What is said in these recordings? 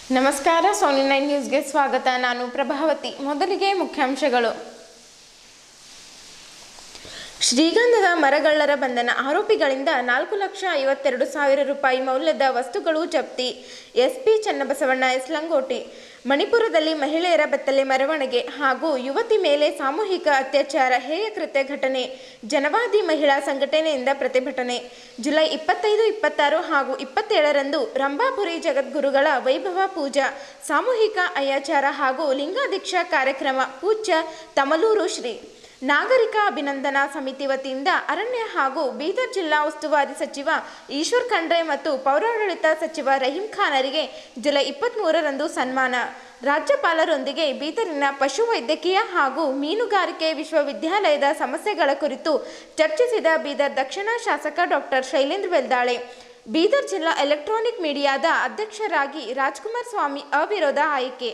ನಮಸ್ಕಾರ Sony nine ನ್ಯೂಸ್ಗೆ ಸ್ವಾಗತ ನಾನು ಪ್ರಭಾವತಿ ಮೊದಲಿಗೆ ಮುಖ್ಯಾಂಶಗಳು ಶ್ರೀಗಂಧದ ಮರಗಳ್ಳರ ಬಂಧನ ಆರೋಪಿಗಳಿಂದ ನಾಲ್ಕು ಲಕ್ಷ ಐವತ್ತೆರಡು ಸಾವಿರ ರೂಪಾಯಿ ಮೌಲ್ಯದ ವಸ್ತುಗಳು ಜಪ್ತಿ ಎಸ್ಪಿ ಚನ್ನಬಸವಣ್ಣ ಎಸ್ ಲಂಗೋಟಿ ಮಣಿಪುರದಲ್ಲಿ ಮಹಿಳೆಯರ ಬೆತ್ತಲೆ ಮೆರವಣಿಗೆ ಹಾಗೂ ಯುವತಿ ಮೇಲೆ ಸಾಮೂಹಿಕ ಅತ್ಯಾಚಾರ ಹೇಯ ಕೃತ್ಯ ಘಟನೆ ಜನವಾದಿ ಮಹಿಳಾ ಸಂಘಟನೆಯಿಂದ ಪ್ರತಿಭಟನೆ ಜುಲೈ ಇಪ್ಪತ್ತೈದು ಇಪ್ಪತ್ತಾರು ಹಾಗೂ ಇಪ್ಪತ್ತೇಳರಂದು ರಂಭಾಪುರಿ ಜಗದ್ಗುರುಗಳ ವೈಭವ ಪೂಜಾ ಸಾಮೂಹಿಕ ಅಯ್ಯಾಚಾರ ಹಾಗೂ ಲಿಂಗಾದೀಕ್ಷಾ ಕಾರ್ಯಕ್ರಮ ಪೂಜ್ಯ ತಮಲೂರು ಶ್ರೀ ನಾಗರಿಕ ಅಭಿನಂದನಾ ಸಮಿತಿ ವತಿಯಿಂದ ಅರಣ್ಯ ಹಾಗೂ ಬೀದರ್ ಜಿಲ್ಲಾ ಉಸ್ತುವಾರಿ ಸಚಿವ ಈಶ್ವರ್ ಖಂಡ್ರೆ ಮತ್ತು ಪೌರಾಡಳಿತ ಸಚಿವ ರಹೀಂ ಖಾನರಿಗೆ ಜುಲೈ ಇಪ್ಪತ್ತ್ಮೂರರಂದು ಸನ್ಮಾನ ರಾಜ್ಯಪಾಲರೊಂದಿಗೆ ಬೀದರಿನ ಪಶುವೈದ್ಯಕೀಯ ಹಾಗೂ ಮೀನುಗಾರಿಕೆ ವಿಶ್ವವಿದ್ಯಾಲಯದ ಸಮಸ್ಯೆಗಳ ಕುರಿತು ಚರ್ಚಿಸಿದ ಬೀದರ್ ದಕ್ಷಿಣ ಶಾಸಕ ಡಾಕ್ಟರ್ ಶೈಲೇಂದ್ರ ಬೆಲ್ದಾಳೆ ಬೀದರ್ ಜಿಲ್ಲಾ ಎಲೆಕ್ಟ್ರಾನಿಕ್ ಮೀಡಿಯಾದ ಅಧ್ಯಕ್ಷರಾಗಿ ರಾಜ್ಕುಮಾರ್ ಸ್ವಾಮಿ ಅವಿರೋಧ ಆಯ್ಕೆ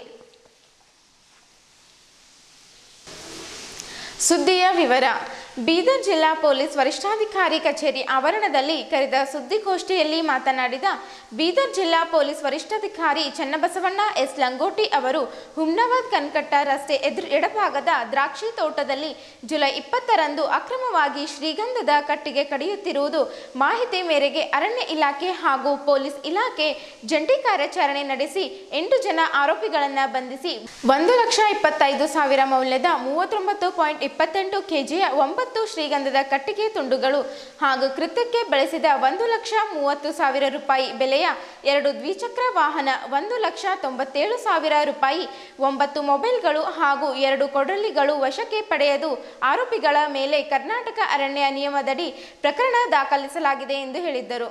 ಸುದ್ದಿಯ ವಿವರ ಬೀದರ್ ಜಿಲ್ಲಾ ಪೊಲೀಸ್ ವರಿಷ್ಠಾಧಿಕಾರಿ ಕಚೇರಿ ಆವರಣದಲ್ಲಿ ಕರೆದ ಸುದ್ದಿಗೋಷ್ಠಿಯಲ್ಲಿ ಮಾತನಾಡಿದ ಬೀದರ್ ಜಿಲ್ಲಾ ಪೊಲೀಸ್ ವರಿಷ್ಠಾಧಿಕಾರಿ ಚನ್ನಬಸವಣ್ಣ ಎಸ್ ಲಂಗೋಟಿ ಅವರು ಹುಮ್ನಾಬಾದ್ ಕನ್ಕಟ್ಟ ರಸ್ತೆ ಎದುರು ಎಡಭಾಗದ ದ್ರಾಕ್ಷಿ ತೋಟದಲ್ಲಿ ಜುಲೈ ಇಪ್ಪತ್ತರಂದು ಅಕ್ರಮವಾಗಿ ಶ್ರೀಗಂಧದ ಕಟ್ಟಿಗೆ ಕಡಿಯುತ್ತಿರುವುದು ಮಾಹಿತಿ ಮೇರೆಗೆ ಅರಣ್ಯ ಇಲಾಖೆ ಹಾಗೂ ಪೊಲೀಸ್ ಇಲಾಖೆ ಜಂಟಿ ಕಾರ್ಯಾಚರಣೆ ನಡೆಸಿ ಎಂಟು ಜನ ಆರೋಪಿಗಳನ್ನು ಬಂಧಿಸಿ ಒಂದು ಲಕ್ಷ ಇಪ್ಪತ್ತೈದು ಸಾವಿರ ಮೌಲ್ಯದ ಮೂವತ್ತೊಂಬತ್ತು ಪಾಯಿಂಟ್ ಇಪ್ಪತ್ತೆಂಟು ಕೆಜಿಯ ಒಂಬತ್ತು ಶ್ರೀಗಂಧದ ಕಟ್ಟಿಗೆ ತುಂಡುಗಳು ಹಾಗೂ ಕೃತ್ಯಕ್ಕೆ ಬಳಸಿದ ಒಂದು ಲಕ್ಷ ಮೂವತ್ತು ಸಾವಿರ ರೂಪಾಯಿ ಬೆಲೆಯ ಎರಡು ದ್ವಿಚಕ್ರ ವಾಹನ ಒಂದು ಲಕ್ಷ ತೊಂಬತ್ತೇಳು ಸಾವಿರ ರೂಪಾಯಿ ಒಂಬತ್ತು ಮೊಬೈಲ್ಗಳು ಹಾಗೂ ಎರಡು ಕೊಡಲಿಗಳು ವಶಕ್ಕೆ ಪಡೆಯದು ಆರೋಪಿಗಳ ಮೇಲೆ ಕರ್ನಾಟಕ ಅರಣ್ಯ ನಿಯಮದಡಿ ಪ್ರಕರಣ ದಾಖಲಿಸಲಾಗಿದೆ ಎಂದು ಹೇಳಿದ್ದರು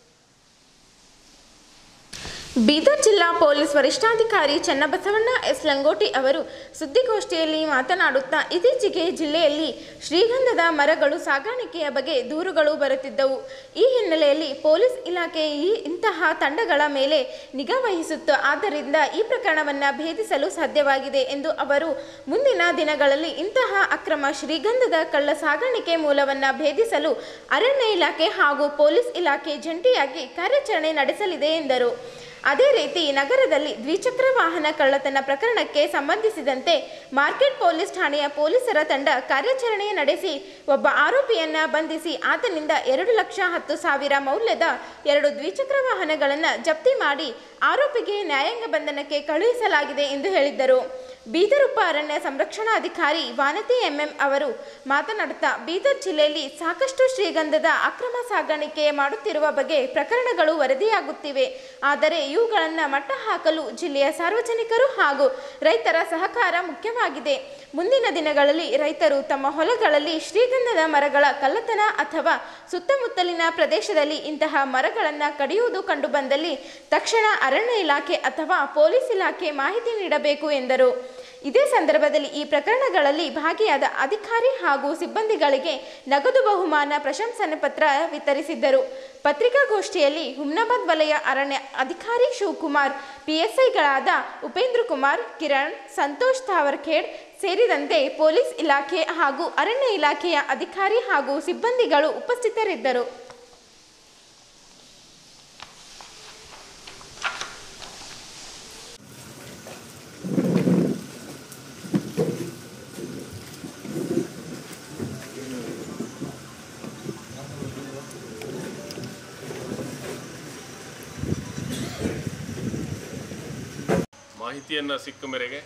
ಬೀದರ್ ಜಿಲ್ಲಾ ಪೊಲೀಸ್ ವರಿಷ್ಠಾಧಿಕಾರಿ ಚನ್ನಬಸವಣ್ಣ ಎಸ್ ಲಂಗೋಟಿ ಅವರು ಸುದ್ದಿಗೋಷ್ಠಿಯಲ್ಲಿ ಮಾತನಾಡುತ್ತಾ ಇತ್ತೀಚೆಗೆ ಜಿಲ್ಲೆಯಲ್ಲಿ ಶ್ರೀಗಂಧದ ಮರಗಳು ಸಾಗಾಣಿಕೆಯ ಬಗ್ಗೆ ದೂರುಗಳು ಬರುತ್ತಿದ್ದವು ಈ ಹಿನ್ನೆಲೆಯಲ್ಲಿ ಪೊಲೀಸ್ ಇಲಾಖೆ ಈ ಇಂತಹ ತಂಡಗಳ ಮೇಲೆ ನಿಗಾ ವಹಿಸುತ್ತು ಆದ್ದರಿಂದ ಈ ಪ್ರಕರಣವನ್ನು ಭೇದಿಸಲು ಸಾಧ್ಯವಾಗಿದೆ ಎಂದು ಅವರು ಮುಂದಿನ ದಿನಗಳಲ್ಲಿ ಇಂತಹ ಅಕ್ರಮ ಶ್ರೀಗಂಧದ ಕಳ್ಳ ಸಾಗಾಣಿಕೆ ಮೂಲವನ್ನು ಭೇದಿಸಲು ಅರಣ್ಯ ಇಲಾಖೆ ಹಾಗೂ ಪೊಲೀಸ್ ಇಲಾಖೆ ಜಂಟಿಯಾಗಿ ಕಾರ್ಯಾಚರಣೆ ನಡೆಸಲಿದೆ ಎಂದರು ಅದೇ ರೀತಿ ನಗರದಲ್ಲಿ ದ್ವಿಚಕ್ರ ವಾಹನ ಕಳ್ಳತನ ಪ್ರಕರಣಕ್ಕೆ ಸಂಬಂಧಿಸಿದಂತೆ ಮಾರ್ಕೆಟ್ ಪೊಲೀಸ್ ಠಾಣೆಯ ಪೊಲೀಸರ ತಂಡ ಕಾರ್ಯಾಚರಣೆ ನಡೆಸಿ ಒಬ್ಬ ಆರೋಪಿಯನ್ನ ಬಂಧಿಸಿ ಆತನಿಂದ ಎರಡು ಲಕ್ಷ ಹತ್ತು ಸಾವಿರ ಮೌಲ್ಯದ ಎರಡು ದ್ವಿಚಕ್ರ ವಾಹನಗಳನ್ನು ಜಪ್ತಿ ಮಾಡಿ ಆರೋಪಿಗೆ ನ್ಯಾಯಾಂಗ ಬಂಧನಕ್ಕೆ ಕಳುಹಿಸಲಾಗಿದೆ ಎಂದು ಹೇಳಿದ್ದರು ಬೀದರ್ ಉಪ ಅರಣ್ಯ ಸಂರಕ್ಷಣಾಧಿಕಾರಿ ವಾನತಿ ಎಂಎಂ ಅವರು ಮಾತನಾಡುತ್ತಾ ಬೀದರ್ ಜಿಲ್ಲೆಯಲ್ಲಿ ಸಾಕಷ್ಟು ಶ್ರೀಗಂಧದ ಅಕ್ರಮ ಸಾಗಾಣಿಕೆ ಮಾಡುತ್ತಿರುವ ಬಗ್ಗೆ ಪ್ರಕರಣಗಳು ವರದಿಯಾಗುತ್ತಿವೆ ಆದರೆ ಇವುಗಳನ್ನು ಮಟ್ಟ ಹಾಕಲು ಜಿಲ್ಲೆಯ ಸಾರ್ವಜನಿಕರು ಹಾಗೂ ರೈತರ ಸಹಕಾರ ಮುಖ್ಯವಾಗಿದೆ ಮುಂದಿನ ದಿನಗಳಲ್ಲಿ ರೈತರು ತಮ್ಮ ಹೊಲಗಳಲ್ಲಿ ಶ್ರೀಗಂಧದ ಮರಗಳ ಕಳ್ಳತನ ಅಥವಾ ಸುತ್ತಮುತ್ತಲಿನ ಪ್ರದೇಶದಲ್ಲಿ ಇಂತಹ ಮರಗಳನ್ನು ಕಡಿಯುವುದು ಕಂಡುಬಂದಲ್ಲಿ ತಕ್ಷಣ ಅರಣ್ಯ ಇಲಾಖೆ ಅಥವಾ ಪೊಲೀಸ್ ಇಲಾಖೆ ಮಾಹಿತಿ ನೀಡಬೇಕು ಎಂದರು ಇದೇ ಸಂದರ್ಭದಲ್ಲಿ ಈ ಪ್ರಕರಣಗಳಲ್ಲಿ ಭಾಗಿಯಾದ ಅಧಿಕಾರಿ ಹಾಗೂ ಸಿಬ್ಬಂದಿಗಳಿಗೆ ನಗದು ಬಹುಮಾನ ಪ್ರಶಂಸನೆ ಪತ್ರ ವಿತರಿಸಿದ್ದರು ಪತ್ರಿಕಾಗೋಷ್ಠಿಯಲ್ಲಿ ಹುಮ್ನಾಬಾದ್ ವಲಯ ಅರಣ್ಯ ಅಧಿಕಾರಿ ಶಿವಕುಮಾರ್ ಪಿಎಸ್ಐಗಳಾದ ಉಪೇಂದ್ರ ಕುಮಾರ್ ಕಿರಣ್ ಸಂತೋಷ್ ತಾವರ್ಖೇಡ್ ಸೇರಿದಂತೆ ಪೊಲೀಸ್ ಇಲಾಖೆ ಹಾಗೂ ಅರಣ್ಯ ಇಲಾಖೆಯ ಅಧಿಕಾರಿ ಹಾಗೂ ಸಿಬ್ಬಂದಿಗಳು ಉಪಸ್ಥಿತರಿದ್ದರು ಮಾಹಿತಿಯನ್ನು ಸಿಕ್ಕ ಮೇರೆಗೆ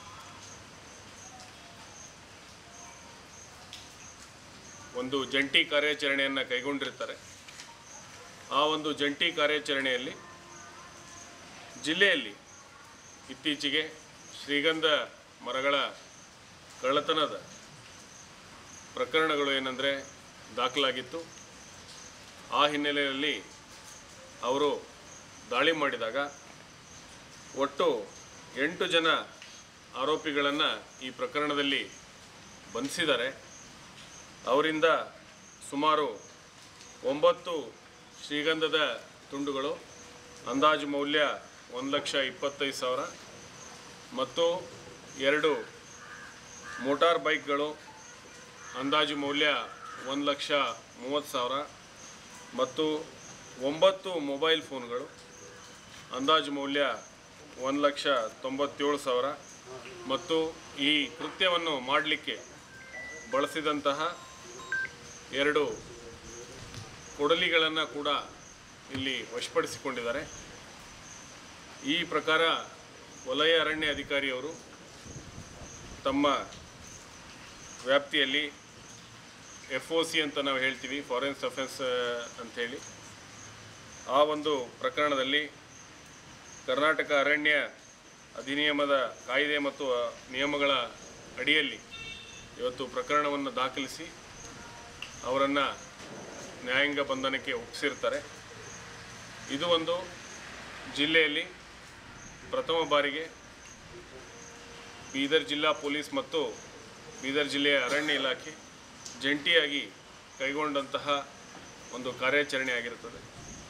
ಒಂದು ಜಂಟಿ ಕಾರ್ಯಾಚರಣೆಯನ್ನು ಕೈಗೊಂಡಿರ್ತಾರೆ ಆ ಒಂದು ಜಂಟಿ ಕಾರ್ಯಾಚರಣೆಯಲ್ಲಿ ಜಿಲ್ಲೆಯಲ್ಲಿ ಇತ್ತೀಚೆಗೆ ಶ್ರೀಗಂಧ ಮರಗಳ ಕಳ್ಳತನದ ಪ್ರಕರಣಗಳು ಏನಂದರೆ ದಾಖಲಾಗಿತ್ತು ಆ ಹಿನ್ನೆಲೆಯಲ್ಲಿ ಅವರು ದಾಳಿ ಮಾಡಿದಾಗ ಒಟ್ಟು ಎಂಟು ಜನ ಆರೋಪಿಗಳನ್ನು ಈ ಪ್ರಕರಣದಲ್ಲಿ ಬಂಧಿಸಿದ್ದಾರೆ ಅವರಿಂದ ಸುಮಾರು ಒಂಬತ್ತು ಶ್ರೀಗಂಧದ ತುಂಡುಗಳು ಅಂದಾಜು ಮೌಲ್ಯ ಒಂದು ಲಕ್ಷ ಇಪ್ಪತ್ತೈದು ಸಾವಿರ ಮತ್ತು ಎರಡು ಮೋಟಾರ್ ಬೈಕ್ಗಳು ಅಂದಾಜು ಮೌಲ್ಯ ಒಂದು ಲಕ್ಷ ಮೂವತ್ತು ಸಾವಿರ ಮತ್ತು ಒಂಬತ್ತು ಮೊಬೈಲ್ ಫೋನ್ಗಳು ಅಂದಾಜು ಮೌಲ್ಯ ಒಂದು ಲಕ್ಷ ತೊಂಬತ್ತೇಳು ಸಾವಿರ ಮತ್ತು ಈ ಕೃತ್ಯವನ್ನು ಮಾಡಲಿಕ್ಕೆ ಬಳಸಿದಂತಹ ಎರಡು ಕೊಡಲಿಗಳನ್ನು ಕೂಡ ಇಲ್ಲಿ ವಶಪಡಿಸಿಕೊಂಡಿದ್ದಾರೆ ಈ ಪ್ರಕಾರ ವಲಯ ಅರಣ್ಯ ಅಧಿಕಾರಿಯವರು ತಮ್ಮ ವ್ಯಾಪ್ತಿಯಲ್ಲಿ ಎಫ್ ಒ ಸಿ ಅಂತ ನಾವು ಹೇಳ್ತೀವಿ ಫಾರೆನ್ಸ್ ಅಫೆನ್ಸ್ ಅಂಥೇಳಿ ಆ ಒಂದು ಪ್ರಕರಣದಲ್ಲಿ ಕರ್ನಾಟಕ ಅರಣ್ಯ ಅಧಿನಿಯಮದ ಕಾಯ್ದೆ ಮತ್ತು ಆ ನಿಯಮಗಳ ಅಡಿಯಲ್ಲಿ ಇವತ್ತು ಪ್ರಕರಣವನ್ನು ದಾಖಲಿಸಿ ಅವರನ್ನು ನ್ಯಾಯಾಂಗ ಬಂಧನಕ್ಕೆ ಒಪ್ಪಿಸಿರ್ತಾರೆ ಇದು ಒಂದು ಜಿಲ್ಲೆಯಲ್ಲಿ ಪ್ರಥಮ ಬಾರಿಗೆ ಬೀದರ್ ಜಿಲ್ಲಾ ಪೊಲೀಸ್ ಮತ್ತು ಬೀದರ್ ಜಿಲ್ಲೆಯ ಅರಣ್ಯ ಇಲಾಖೆ ಜಂಟಿಯಾಗಿ ಕೈಗೊಂಡಂತಹ ಒಂದು ಕಾರ್ಯಾಚರಣೆ ಆಗಿರುತ್ತದೆ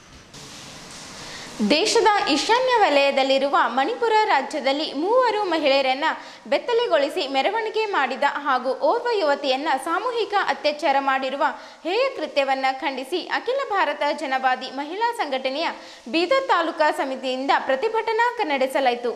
ದೇಶದ ಈಶಾನ್ಯ ವಲಯದಲ್ಲಿರುವ ಮಣಿಪುರ ರಾಜ್ಯದಲ್ಲಿ ಮೂವರು ಮಹಿಳೆಯರನ್ನ ಬೆತ್ತಲೆಗೊಳಿಸಿ ಮೆರವಣಿಗೆ ಮಾಡಿದ ಹಾಗೂ ಓರ್ವ ಯುವತಿಯನ್ನ ಸಾಮೂಹಿಕ ಅತ್ಯಾಚಾರ ಮಾಡಿರುವ ಹೇಯ ಕೃತ್ಯವನ್ನ ಖಂಡಿಸಿ ಅಖಿಲ ಭಾರತ ಜನವಾದಿ ಮಹಿಳಾ ಸಂಘಟನೆಯ ಬೀದರ್ ತಾಲೂಕಾ ಸಮಿತಿಯಿಂದ ಪ್ರತಿಭಟನಾ ನಡೆಸಲಾಯಿತು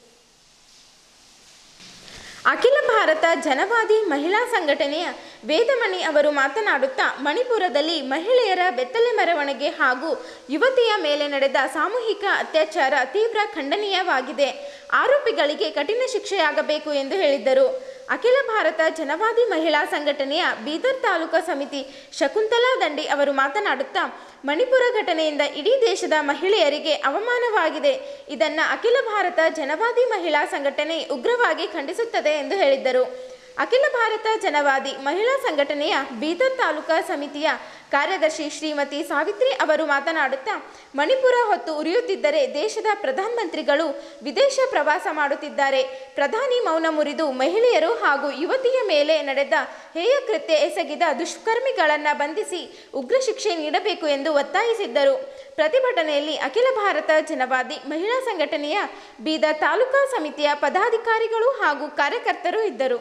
ಅಖಿಲ ಭಾರತ ಜನವಾದಿ ಮಹಿಳಾ ಸಂಘಟನೆಯ ವೇದಮಣಿ ಅವರು ಮಾತನಾಡುತ್ತಾ ಮಣಿಪುರದಲ್ಲಿ ಮಹಿಳೆಯರ ಬೆತ್ತಲೆ ಮೆರವಣಿಗೆ ಹಾಗೂ ಯುವತಿಯ ಮೇಲೆ ನಡೆದ ಸಾಮೂಹಿಕ ಅತ್ಯಾಚಾರ ತೀವ್ರ ಖಂಡನೀಯವಾಗಿದೆ ಆರೋಪಿಗಳಿಗೆ ಕಠಿಣ ಶಿಕ್ಷೆಯಾಗಬೇಕು ಎಂದು ಹೇಳಿದ್ದರು ಅಖಿಲ ಭಾರತ ಜನವಾದಿ ಮಹಿಳಾ ಸಂಘಟನೆಯ ಬೀದರ್ ತಾಲೂಕಾ ಸಮಿತಿ ಶಕುಂತಲಾ ದಂಡಿ ಅವರು ಮಾತನಾಡುತ್ತಾ ಮಣಿಪುರ ಘಟನೆಯಿಂದ ಇಡೀ ದೇಶದ ಮಹಿಳೆಯರಿಗೆ ಅವಮಾನವಾಗಿದೆ ಇದನ್ನು ಅಖಿಲ ಭಾರತ ಜನವಾದಿ ಮಹಿಳಾ ಸಂಘಟನೆ ಉಗ್ರವಾಗಿ ಖಂಡಿಸುತ್ತದೆ ಎಂದು ಹೇಳಿದ್ದರು ಅಖಿಲ ಭಾರತ ಜನವಾದಿ ಮಹಿಳಾ ಸಂಘಟನೆಯ ಬೀದರ್ ತಾಲೂಕಾ ಸಮಿತಿಯ ಕಾರ್ಯದರ್ಶಿ ಶ್ರೀಮತಿ ಸಾವಿತ್ರಿ ಅವರು ಮಾತನಾಡುತ್ತಾ ಮಣಿಪುರ ಹೊತ್ತು ಉರಿಯುತ್ತಿದ್ದರೆ ದೇಶದ ಪ್ರಧಾನಮಂತ್ರಿಗಳು ವಿದೇಶ ಪ್ರವಾಸ ಮಾಡುತ್ತಿದ್ದಾರೆ ಪ್ರಧಾನಿ ಮೌನ ಮುರಿದು ಮಹಿಳೆಯರು ಹಾಗೂ ಯುವತಿಯ ಮೇಲೆ ನಡೆದ ಹೇಯ ಕೃತ್ಯ ಎಸಗಿದ ದುಷ್ಕರ್ಮಿಗಳನ್ನು ಬಂಧಿಸಿ ಉಗ್ರ ಶಿಕ್ಷೆ ನೀಡಬೇಕು ಎಂದು ಒತ್ತಾಯಿಸಿದ್ದರು ಪ್ರತಿಭಟನೆಯಲ್ಲಿ ಅಖಿಲ ಭಾರತ ಜನವಾದಿ ಮಹಿಳಾ ಸಂಘಟನೆಯ ಬೀದರ್ ತಾಲೂಕಾ ಸಮಿತಿಯ ಪದಾಧಿಕಾರಿಗಳು ಹಾಗೂ ಕಾರ್ಯಕರ್ತರು ಇದ್ದರು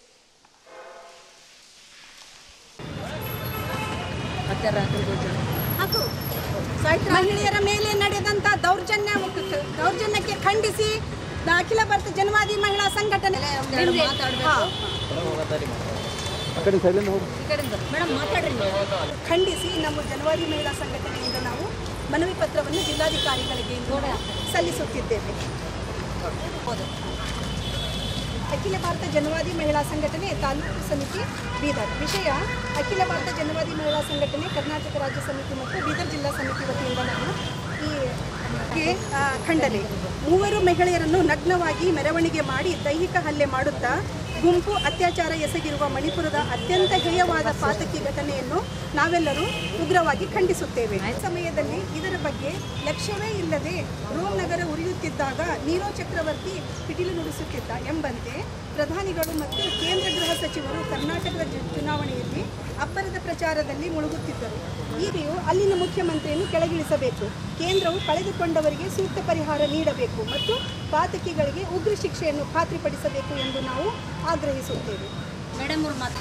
ಹಾಗೂ ಮಹಿಳೆಯರ ಮೇಲೆ ನಡೆದಂತ ದೌರ್ಜನ್ಯ ದೌರ್ಜನ್ಯಕ್ಕೆ ಖಂಡಿಸಿ ದ- ಅಖಿಲ ಭಾರತ ಜನವಾದಿ ಮಹಿಳಾ ಸಂಘಟನೆ ಹಾ. ಖಂಡಿಸಿ ನಮ್ಮ ಜನವಾದಿ ಮಹಿಳಾ ಸಂಘಟನೆಯಿಂದ ನಾವು ಮನವಿ ಪತ್ರವನ್ನು ಜಿಲ್ಲಾಧಿಕಾರಿಗಳಿಗೆ ಇಂದು ಸಲ್ಲಿಸುತ್ತಿದ್ದೇವೆ ಅಖಿಲ ಭಾರತ ಜನವಾದಿ ಮಹಿಳಾ ಸಂಘಟನೆ ತಾಲೂಕು ಸಮಿತಿ ಬೀದರ್ ವಿಷಯ ಅಖಿಲ ಭಾರತ ಜನವಾದಿ ಮಹಿಳಾ ಸಂಘಟನೆ ಕರ್ನಾಟಕ ರಾಜ್ಯ ಸಮಿತಿ ಮತ್ತು ಬೀದರ್ ಜಿಲ್ಲಾ ಸಮಿತಿ ವತಿಯಿಂದ ನಾನು ಈ ಗೆ, ಆ, ಖಂಡನೆ ಮೂವರು ಮಹಿಳೆಯರನ್ನು ನಗ್ನವಾಗಿ ಮೆರವಣಿಗೆ ಮಾಡಿ ದೈಹಿಕ ಹಲ್ಲೆ ಮಾಡುತ್ತಾ ಗುಂಪು ಅತ್ಯಾಚಾರ ಎಸಗಿರುವ ಮಣಿಪುರದ ಅತ್ಯಂತ ಹೇಯವಾದ ಪಾತಕಿ ಘಟನೆಯನ್ನು ನಾವೆಲ್ಲರೂ ಉಗ್ರವಾಗಿ ಖಂಡಿಸುತ್ತೇವೆ ಈ ಸಮಯದಲ್ಲಿ ಇದರ ಬಗ್ಗೆ ಲಕ್ಷ್ಯವೇ ಇಲ್ಲದೆ ರೋಮ್ ನಗರ ಉರಿಯುತ್ತಿದ್ದಾಗ ನೀರೋ ಚಕ್ರವರ್ತಿ ಪಿಟೀಲು ನುಡಿಸುತ್ತಿದ್ದ ಎಂಬಂತೆ ಪ್ರಧಾನಿಗಳು ಮತ್ತು ಕೇಂದ್ರ ಗೃಹ ಸಚಿವರು ಕರ್ನಾಟಕದ ಜು- ಚುನಾವಣೆಯಲ್ಲಿ ಅಬ್ಬರದ ಪ್ರಚಾರದಲ್ಲಿ ಮುಳುಗುತ್ತಿದ್ದರು ಈಗೆಯೂ ಅಲ್ಲಿನ ಮುಖ್ಯಮಂತ್ರಿಯನ್ನು ಕೆಳಗಿಳಿಸಬೇಕು ಕೇಂದ್ರವು ಕಳೆದುಕೊಂಡವರಿಗೆ ಸೂಕ್ತ ಪರಿಹಾರ ನೀಡಬೇಕು ಮತ್ತು ಪಾತಕಿಗಳಿಗೆ ಉಗ್ರ ಶಿಕ್ಷೆಯನ್ನು ಖಾತ್ರಿಪಡಿಸಬೇಕು ಎಂದು ನಾವು ಆಗ್ರಹಿಸುತ್ತೇವೆ ಮೇಡಮ್ ಅವ್ರು ಮಾತು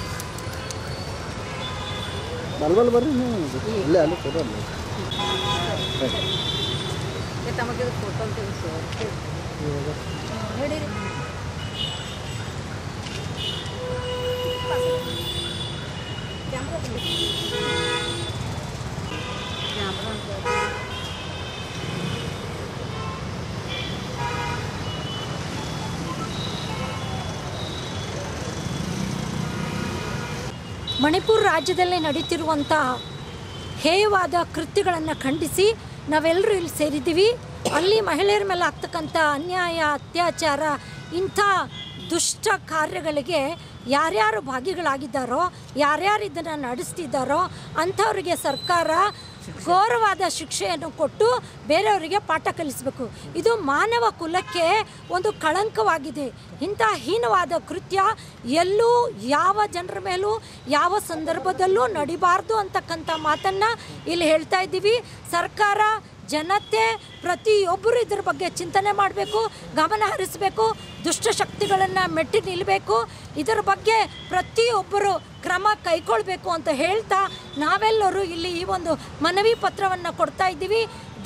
ಬಲ್ಬಲ್ ಬರ್ರಿ ನೀವು ಇಲ್ಲೇ ಅಲ್ಲಿ ಫೋಟೋ ಅಲ್ಲಿ ತಮಗೆ ಫೋಟೋ ತೆಗೆಸು ಹೇಳಿರಿ ಕ್ಯಾಮ್ರಾ ಬಂದಿದೆ. ಕ್ಯಾಮ್ರಾ ಅಂತ ಮಣಿಪುರ ರಾಜ್ಯದಲ್ಲಿ ನಡೀತಿರುವಂಥ ಹೇಯವಾದ ಕೃತ್ಯಗಳನ್ನು ಖಂಡಿಸಿ ನಾವೆಲ್ಲರೂ ಇಲ್ಲಿ ಸೇರಿದ್ದೀವಿ ಅಲ್ಲಿ ಮಹಿಳೆಯರ ಮೇಲೆ ಆಗ್ತಕ್ಕಂಥ ಅನ್ಯಾಯ ಅತ್ಯಾಚಾರ ಇಂಥ ದುಷ್ಟ ಕಾರ್ಯಗಳಿಗೆ ಯಾರ್ಯಾರು ಭಾಗಿಗಳಾಗಿದ್ದಾರೋ ಯಾರ್ಯಾರು ಇದನ್ನು ನಡೆಸ್ತಿದ್ದಾರೋ ಅಂಥವ್ರಿಗೆ ಸರ್ಕಾರ ಘೋರವಾದ ಶಿಕ್ಷೆಯನ್ನು ಕೊಟ್ಟು ಬೇರೆಯವರಿಗೆ ಪಾಠ ಕಲಿಸಬೇಕು ಇದು ಮಾನವ ಕುಲಕ್ಕೆ ಒಂದು ಕಳಂಕವಾಗಿದೆ ಇಂಥ ಹೀನವಾದ ಕೃತ್ಯ ಎಲ್ಲೂ ಯಾವ ಜನರ ಮೇಲೂ ಯಾವ ಸಂದರ್ಭದಲ್ಲೂ ನಡಿಬಾರ್ದು ಅಂತಕ್ಕಂಥ ಮಾತನ್ನು ಇಲ್ಲಿ ಹೇಳ್ತಾ ಇದ್ದೀವಿ ಸರ್ಕಾರ ಜನತೆ ಪ್ರತಿಯೊಬ್ಬರು ಇದ್ರ ಬಗ್ಗೆ ಚಿಂತನೆ ಮಾಡಬೇಕು ಗಮನ ಹರಿಸಬೇಕು ದುಷ್ಟಶಕ್ತಿಗಳನ್ನು ಮೆಟ್ಟಿ ನಿಲ್ಲಬೇಕು ಇದರ ಬಗ್ಗೆ ಪ್ರತಿಯೊಬ್ಬರು ಕ್ರಮ ಕೈಗೊಳ್ಬೇಕು ಅಂತ ಹೇಳ್ತಾ ನಾವೆಲ್ಲರೂ ಇಲ್ಲಿ ಈ ಒಂದು ಮನವಿ ಪತ್ರವನ್ನು ಕೊಡ್ತಾ ಇದ್ದೀವಿ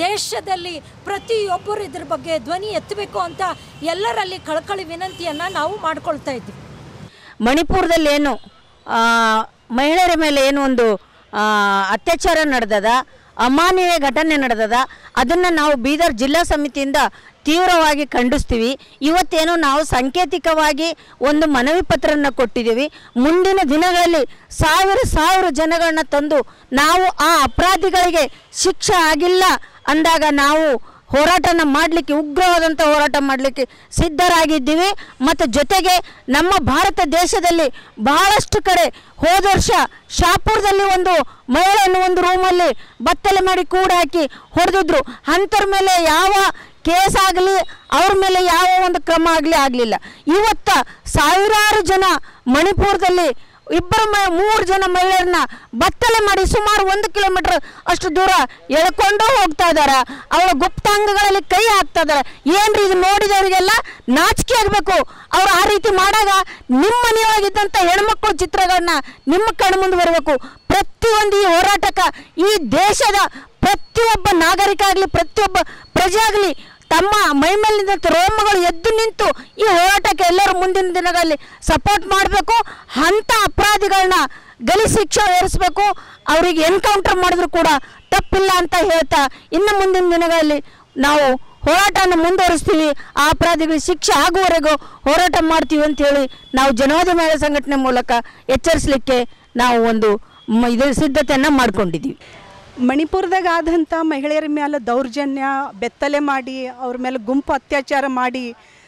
ದೇಶದಲ್ಲಿ ಪ್ರತಿಯೊಬ್ಬರು ಇದ್ರ ಬಗ್ಗೆ ಧ್ವನಿ ಎತ್ತಬೇಕು ಅಂತ ಎಲ್ಲರಲ್ಲಿ ಕಳಕಳಿ ವಿನಂತಿಯನ್ನು ನಾವು ಮಾಡ್ಕೊಳ್ತಾ ಇದ್ವಿ ಮಣಿಪುರದಲ್ಲಿ ಏನು ಆ, ಮಹಿಳೆಯರ ಮೇಲೆ ಏನು ಒಂದು ಆ, ಅತ್ಯಾಚಾರ ನಡೆದದ ಅಮಾನವೀಯ ಘಟನೆ ನಡೆದದ ಅದನ್ನು ನಾವು ಬೀದರ್ ಜಿಲ್ಲಾ ಸಮಿತಿಯಿಂದ ತೀವ್ರವಾಗಿ ಖಂಡಿಸ್ತೀವಿ ಇವತ್ತೇನು ನಾವು ಸಾಂಕೇತಿಕವಾಗಿ ಒಂದು ಮನವಿ ಪತ್ರನ ಕೊಟ್ಟಿದ್ದೀವಿ ಮುಂದಿನ ದಿನಗಳಲ್ಲಿ ಸಾವಿರ ಸಾವಿರ ಜನಗಳನ್ನ ತಂದು ನಾವು ಆ ಅಪರಾಧಿಗಳಿಗೆ ಶಿಕ್ಷೆ ಆಗಿಲ್ಲ ಅಂದಾಗ ನಾವು ಹೋರಾಟನ ಮಾಡಲಿಕ್ಕೆ ಉಗ್ರವಾದಂಥ ಹೋರಾಟ ಮಾಡಲಿಕ್ಕೆ ಸಿದ್ಧರಾಗಿದ್ದೀವಿ ಮತ್ತು ಜೊತೆಗೆ ನಮ್ಮ ಭಾರತ ದೇಶದಲ್ಲಿ ಬಹಳಷ್ಟು ಕಡೆ ಹೋದ ವರ್ಷ ಶಾಪುರದಲ್ಲಿ ಒಂದು ಮಹಿಳೆಯನ್ನು ಒಂದು ರೂಮಲ್ಲಿ ಬತ್ತಲೆ ಮಾಡಿ ಕೂಡ ಹಾಕಿ ಹೊಡೆದಿದ್ರು ಅಂಥವ್ರ ಮೇಲೆ ಯಾವ ಕೇಸ್ ಆಗಲಿ ಅವ್ರ ಮೇಲೆ ಯಾವ ಒಂದು ಕ್ರಮ ಆಗಲಿ ಆಗಲಿಲ್ಲ ಇವತ್ತ ಸಾವಿರಾರು ಜನ ಮಣಿಪುರದಲ್ಲಿ ಇಬ್ಬರು ಮ ಮೂರು ಜನ ಮಹಿಳೆಯರನ್ನ ಬತ್ತಲೆ ಮಾಡಿ ಸುಮಾರು ಒಂದು ಕಿಲೋಮೀಟರ್ ಅಷ್ಟು ದೂರ ಎಳ್ಕೊಂಡು ಹೋಗ್ತಾ ಇದ್ದಾರೆ ಅವಳ ಗುಪ್ತಾಂಗಗಳಲ್ಲಿ ಕೈ ಹಾಕ್ತಾ ಇದ್ದಾರೆ ಏನ್ರಿ ಇದು ನೋಡಿದವರಿಗೆಲ್ಲ ನಾಚಿಕೆ ಆಗಬೇಕು ಅವ್ರು ಆ ರೀತಿ ಮಾಡಾಗ ನಿಮ್ಮ ಮನೆಯೊಳಗಿದ್ದಂಥ ಹೆಣ್ಮಕ್ಳು ಚಿತ್ರಗಳನ್ನ ನಿಮ್ಮ ಕಣ್ಣು ಮುಂದೆ ಬರಬೇಕು ಪ್ರತಿಯೊಂದು ಈ ಹೋರಾಟಕ್ಕೆ ಈ ದೇಶದ ಪ್ರತಿಯೊಬ್ಬ ನಾಗರಿಕ ಆಗಲಿ ಪ್ರತಿಯೊಬ್ಬ ಪ್ರಜೆ ಆಗಲಿ ತಮ್ಮ ಮೈ ಮೇಲಿದ್ದಂಥ ರೋಮಗಳು ಎದ್ದು ನಿಂತು ಈ ಹೋರಾಟಕ್ಕೆ ಎಲ್ಲರೂ ಮುಂದಿನ ದಿನಗಳಲ್ಲಿ ಸಪೋರ್ಟ್ ಮಾಡಬೇಕು ಅಂಥ ಅಪರಾಧಿಗಳನ್ನ ಗಲಿ ಶಿಕ್ಷೆ ಏರಿಸಬೇಕು ಅವರಿಗೆ ಎನ್ಕೌಂಟರ್ ಮಾಡಿದ್ರು ಕೂಡ ತಪ್ಪಿಲ್ಲ ಅಂತ ಹೇಳ್ತಾ ಇನ್ನು ಮುಂದಿನ ದಿನಗಳಲ್ಲಿ ನಾವು ಹೋರಾಟನ ಮುಂದುವರಿಸ್ತೀವಿ ಆ ಅಪರಾಧಿಗಳಿಗೆ ಶಿಕ್ಷೆ ಆಗುವವರೆಗೂ ಹೋರಾಟ ಮಾಡ್ತೀವಿ ಅಂತ ಹೇಳಿ ನಾವು ಜನವಾದಿ ಮಹಿಳಾ ಸಂಘಟನೆ ಮೂಲಕ ಎಚ್ಚರಿಸಲಿಕ್ಕೆ ನಾವು ಒಂದು ಮ- ಇದು ಸಿದ್ಧತೆಯನ್ನು ಮಾಡ್ಕೊಂಡಿದ್ದೀವಿ ಮಣಿಪುರದಾಗ ಆದಂಥ ಮಹಿಳೆಯರ ಮೇಲೆ ದೌರ್ಜನ್ಯ ಬೆತ್ತಲೆ ಮಾಡಿ ಅವ್ರ ಮೇಲೆ ಗುಂಪು ಅತ್ಯಾಚಾರ ಮಾಡಿ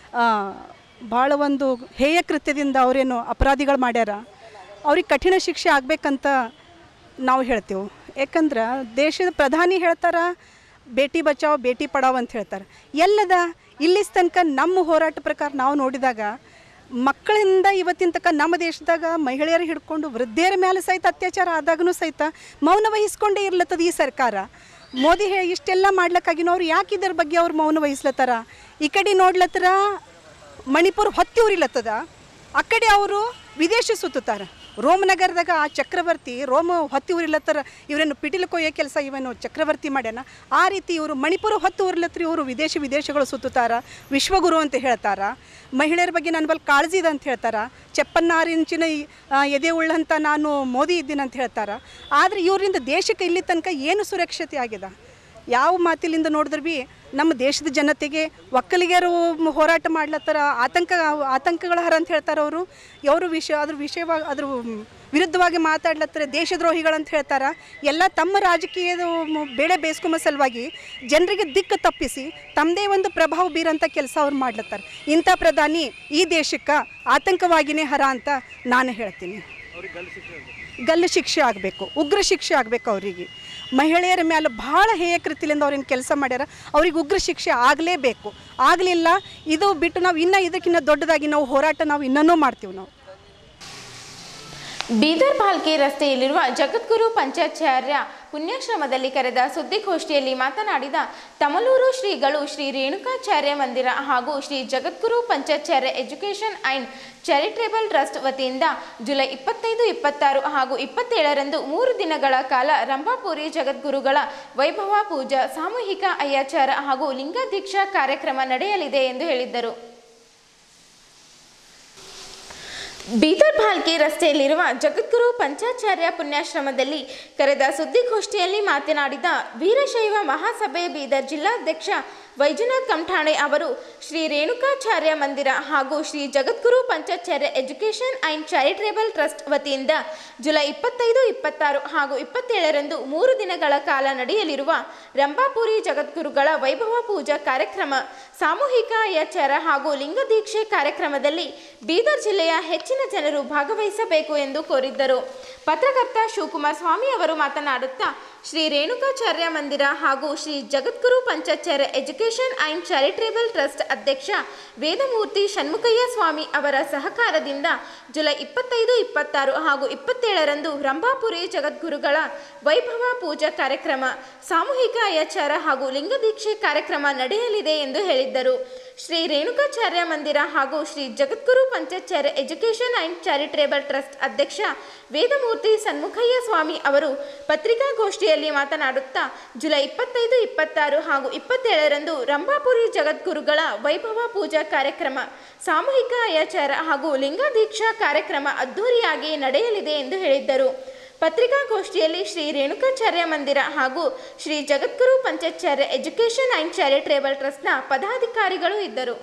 ಭಾಳ ಒಂದು ಹೇಯ ಕೃತ್ಯದಿಂದ ಅವರೇನು ಅಪರಾಧಿಗಳು ಮಾಡ್ಯಾರ ಅವ್ರಿಗೆ ಕಠಿಣ ಶಿಕ್ಷೆ ಆಗಬೇಕಂತ ನಾವು ಹೇಳ್ತೇವೆ ಯಾಕಂದ್ರೆ ದೇಶದ ಪ್ರಧಾನಿ ಹೇಳ್ತಾರ ಬೇಟಿ ಬಚಾವ್ ಬೇಟಿ ಪಡಾವ್ ಅಂತ ಹೇಳ್ತಾರೆ ಎಲ್ಲದ ಇಲ್ಲಿಸ್ ತನಕ ನಮ್ಮ ಹೋರಾಟ ಪ್ರಕಾರ ನಾವು ನೋಡಿದಾಗ ಮಕ್ಕಳಿಂದ ಇವತ್ತಿನ ತನಕ ನಮ್ಮ ದೇಶದಾಗ ಮಹಿಳೆಯರು ಹಿಡ್ಕೊಂಡು ವೃದ್ಧೆಯರ ಮೇಲೆ ಸಹಿತ ಅತ್ಯಾಚಾರ ಆದಾಗನೂ ಸಹಿತ ಮೌನ ವಹಿಸ್ಕೊಂಡೇ ಇರ್ಲತ್ತದ ಈ ಸರ್ಕಾರ ಮೋದಿ ಹೇ ಇಷ್ಟೆಲ್ಲ ಮಾಡ್ಲಕ್ಕಾಗಿನೋ ಅವ್ರು ಯಾಕೆ ಇದ್ರ ಬಗ್ಗೆ ಅವ್ರು ಮೌನ ವಹಿಸ್ಲತ್ತಾರ ಈ ಕಡೆ ನೋಡ್ಲತ್ತರ ಮಣಿಪುರ ಹೊತ್ತಿ ಉರಿಲತ್ತದ ಆ ಕಡೆ ಅವರು ವಿದೇಶ ಸುತ್ತುತ್ತಾರೆ ರೋಮ್ ನಗರದಾಗ ಆ ಚಕ್ರವರ್ತಿ ರೋಮ್ ಹೊತ್ತಿ ಉರಿಲತ್ತರ ಇವರನ್ನು ಪಿಟೀಲು ಕೊಯ್ಯೋ ಕೆಲಸ ಇವನು ಚಕ್ರವರ್ತಿ ಮಾಡ್ಯಾನ ಆ ರೀತಿ ಇವರು ಮಣಿಪುರ ಹೊತ್ತು ಉರಿಲತ್ತರ ಇವರು ವಿದೇಶಿ ವಿದೇಶಗಳು ಸುತ್ತುತ್ತಾರ ವಿಶ್ವಗುರು ಅಂತ ಹೇಳ್ತಾರ ಮಹಿಳೆಯರ ಬಗ್ಗೆ ನನ್ನ ಬಲ್ಲಿ ಕಾಳಜಿ ಇದೆ ಅಂತ ಹೇಳ್ತಾರ ಚೆಪ್ಪನ್ನಾರು ಇಂಚಿನ ಈ, ಆ, ಎದೆ ಉಳ್ಳಂತ ನಾನು ಮೋದಿ ಇದ್ದೀನಿ ಅಂತ ಹೇಳ್ತಾರ ಆದರೆ ಇವರಿಂದ ದೇಶಕ್ಕೆ ಇಲ್ಲಿ ತನಕ ಏನು ಸುರಕ್ಷತೆ ಆಗಿದೆ ಯಾವ ಮಾತಿಲಿಂದ ನೋಡಿದ್ರೆ ಬಿ ನಮ್ಮ ದೇಶದ ಜನತೆಗೆ ಒಕ್ಕಲಿಗರು ಮ್- ಹೋರಾಟ ಮಾಡ್ಲತ್ತಾರ ಆತಂಕ ಆತಂಕಗಳ ಹರ ಅಂತ ಹೇಳ್ತಾರೆ ಅವರು ಅವರು ವಿಷಯ ಅದ್ರ ವಿಷಯವಾಗಿ ಅದ್ರ ಮ್, ವಿರುದ್ಧವಾಗಿ ಮಾತಾಡ್ಲತ್ತಾರೆ ದೇಶದ್ರೋಹಿಗಳಂತ ಹೇಳ್ತಾರೆ ಎಲ್ಲ ತಮ್ಮ ರಾಜಕೀಯದ ಮ್- ಬೇಳೆ ಬೇಯಿಸ್ಕೊಂಬ ಸಲುವಾಗಿ ಜನರಿಗೆ ದಿಕ್ಕು ತಪ್ಪಿಸಿ ತಮ್ಮದೇ ಒಂದು ಪ್ರಭಾವ ಬೀರಂಥ ಕೆಲಸ ಅವ್ರು ಮಾಡ್ಲತ್ತಾರೆ ಇಂಥ ಪ್ರಧಾನಿ ಈ ದೇಶಕ್ಕೆ ಆತಂಕವಾಗಿನೇ ಹರ ಅಂತ ನಾನು ಹೇಳ್ತೀನಿ ಗಲ್ಲು ಶಿಕ್ಷೆ ಆಗಬೇಕು ಉಗ್ರ ಶಿಕ್ಷೆ ಆಗಬೇಕು ಅವರಿಗೆ ಮಹಿಳೆಯರ ಮೇಲೆ ಭಾಳ ಹೇಯ ಕೃತಿಲಿಂದ ಅವ್ರೇನು ಕೆಲಸ ಮಾಡ್ಯಾರ ಅವ್ರಿಗೆ ಉಗ್ರ ಶಿಕ್ಷೆ ಆಗಲೇಬೇಕು ಆಗಲಿಲ್ಲ ಇದು ಬಿಟ್ಟು ನಾವು ಇನ್ನೂ ಇದಕ್ಕಿಂತ ದೊಡ್ಡದಾಗಿ ನಾವು ಹೋರಾಟ ನಾವು ಇನ್ನೂ ಮಾಡ್ತೀವಿ ನಾವು ಬೀದರ್ ಭಾಲ್ಕಿ ರಸ್ತೆಯಲ್ಲಿರುವ ಜಗದ್ಗುರು ಪಂಚಾಚಾರ್ಯ ಪುಣ್ಯಾಶ್ರಮದಲ್ಲಿ ಕರೆದ ಸುದ್ದಿಗೋಷ್ಠಿಯಲ್ಲಿ ಮಾತನಾಡಿದ ತಮಲೂರು ಶ್ರೀಗಳು ಶ್ರೀ ರೇಣುಕಾಚಾರ್ಯ ಮಂದಿರ ಹಾಗೂ Shri Jagadguru Panchacharya education and charitable trust ವತಿಯಿಂದ ಜುಲೈ ಇಪ್ಪತ್ತೈದು ಇಪ್ಪತ್ತಾರು ಹಾಗೂ ಇಪ್ಪತ್ತೇಳರಂದು ಮೂರು ದಿನಗಳ ಕಾಲ ರಂಭಾಪುರಿ ಜಗದ್ಗುರುಗಳ ವೈಭವ ಪೂಜಾ ಸಾಮೂಹಿಕ ಅಯ್ಯಾಚಾರ ಹಾಗೂ ಲಿಂಗಾದೀಕ್ಷಾ ಕಾರ್ಯಕ್ರಮ ನಡೆಯಲಿದೆ ಎಂದು ಹೇಳಿದ್ದರು ಬೀದರ್ ಭಾಲ್ಕಿ ರಸ್ತೆಯಲ್ಲಿರುವ ಜಗದ್ಗುರು ಪಂಚಾಚಾರ್ಯ ಪುಣ್ಯಾಶ್ರಮದಲ್ಲಿ ಕರೆದ ಸುದ್ದಿಗೋಷ್ಠಿಯಲ್ಲಿ ಮಾತನಾಡಿದ ವೀರಶೈವ ಮಹಾಸಭೆ ಬೀದರ್ ಜಿಲ್ಲಾಧ್ಯಕ್ಷ ವೈಜನಾಥ್ ಕಮಠಾಣೆ ಅವರು ಶ್ರೀ ರೇಣುಕಾಚಾರ್ಯ ಮಂದಿರ ಹಾಗೂ Shri Jagadguru Panchacharya education and charitable trust ವತಿಯಿಂದ ಜುಲೈ ಇಪ್ಪತ್ತೈದು ಇಪ್ಪತ್ತಾರು ಹಾಗೂ ಇಪ್ಪತ್ತೇಳರಂದು ಮೂರು ದಿನಗಳ ಕಾಲ ನಡೆಯಲಿರುವ ರಂಭಾಪುರಿ ಜಗದ್ಗುರುಗಳ ವೈಭವ ಪೂಜಾ ಕಾರ್ಯಕ್ರಮ ಸಾಮೂಹಿಕ ಅಯ್ಯಾಚಾರ ಹಾಗೂ ಲಿಂಗದೀಕ್ಷೆ ಕಾರ್ಯಕ್ರಮದಲ್ಲಿ ಬೀದರ್ ಜಿಲ್ಲೆಯ ಹೆಚ್ಚಿನ ಜನರು ಭಾಗವಹಿಸಬೇಕು ಎಂದು ಕೋರಿದ್ದರು ಪತ್ರಕರ್ತ ಶಿವಕುಮಾರ್ ಸ್ವಾಮಿ ಅವರು ಮಾತನಾಡುತ್ತಾ ಶ್ರೀ ರೇಣುಕಾಚಾರ್ಯ ಮಂದಿರ ಹಾಗೂ Shri Jagadguru Panchacharya education and charitable trust ಅಧ್ಯಕ್ಷ ವೇದಮೂರ್ತಿ ಷಣ್ಮುಖಯ್ಯ ಸ್ವಾಮಿ ಅವರ ಸಹಕಾರದಿಂದ ಜುಲೈ ಇಪ್ಪತ್ತೈದು ಇಪ್ಪತ್ತಾರು ಹಾಗೂ ಇಪ್ಪತ್ತೇಳರಂದು ರಂಭಾಪುರಿ ಜಗದ್ಗುರುಗಳ ವೈಭವ ಪೂಜಾ ಕಾರ್ಯಕ್ರಮ ಸಾಮೂಹಿಕ ಅಯ್ಯಾಚಾರ ಹಾಗೂ ಲಿಂಗದೀಕ್ಷೆ ಕಾರ್ಯಕ್ರಮ ನಡೆಯಲಿದೆ ಎಂದು ಹೇಳಿದ್ದರು ಶ್ರೀ ರೇಣುಕಾಚಾರ್ಯ ಮಂದಿರ ಹಾಗೂ Shri Jagadguru Panchacharya education and charitable trust ಅಧ್ಯಕ್ಷ ವೇದಮೂರ್ತಿ ಸನ್ಮುಖಯ್ಯ ಸ್ವಾಮಿ ಅವರು ಪತ್ರಿಕಾಗೋಷ್ಠಿಯಲ್ಲಿ ಸುದ್ದಿಗೋಷ್ಠಿಯಲ್ಲಿ ಮಾತನಾಡುತ್ತಾ ಜುಲೈ ಇಪ್ಪತ್ತೈದು ಇಪ್ಪತ್ತಾರು ಹಾಗೂ ಇಪ್ಪತ್ತೇಳರಂದು ರಂಭಾಪುರಿ ಜಗದ್ಗುರುಗಳ ವೈಭವ ಪೂಜಾ ಕಾರ್ಯಕ್ರಮ ಸಾಮೂಹಿಕ ಆಚಾರ ಹಾಗೂ ಲಿಂಗದೀಕ್ಷಾ ಕಾರ್ಯಕ್ರಮ ಅದ್ದೂರಿಯಾಗಿ ನಡೆಯಲಿದೆ ಎಂದು ಹೇಳಿದ್ದರು ಪತ್ರಿಕಾಗೋಷ್ಠಿಯಲ್ಲಿ ಶ್ರೀ ರೇಣುಕಾಚಾರ್ಯ ಮಂದಿರ ಹಾಗೂ Shri Jagadguru Panchacharya education and charitable ಟ್ರಸ್ಟ್ನ ಪದಾಧಿಕಾರಿಗಳು ಇದ್ದರು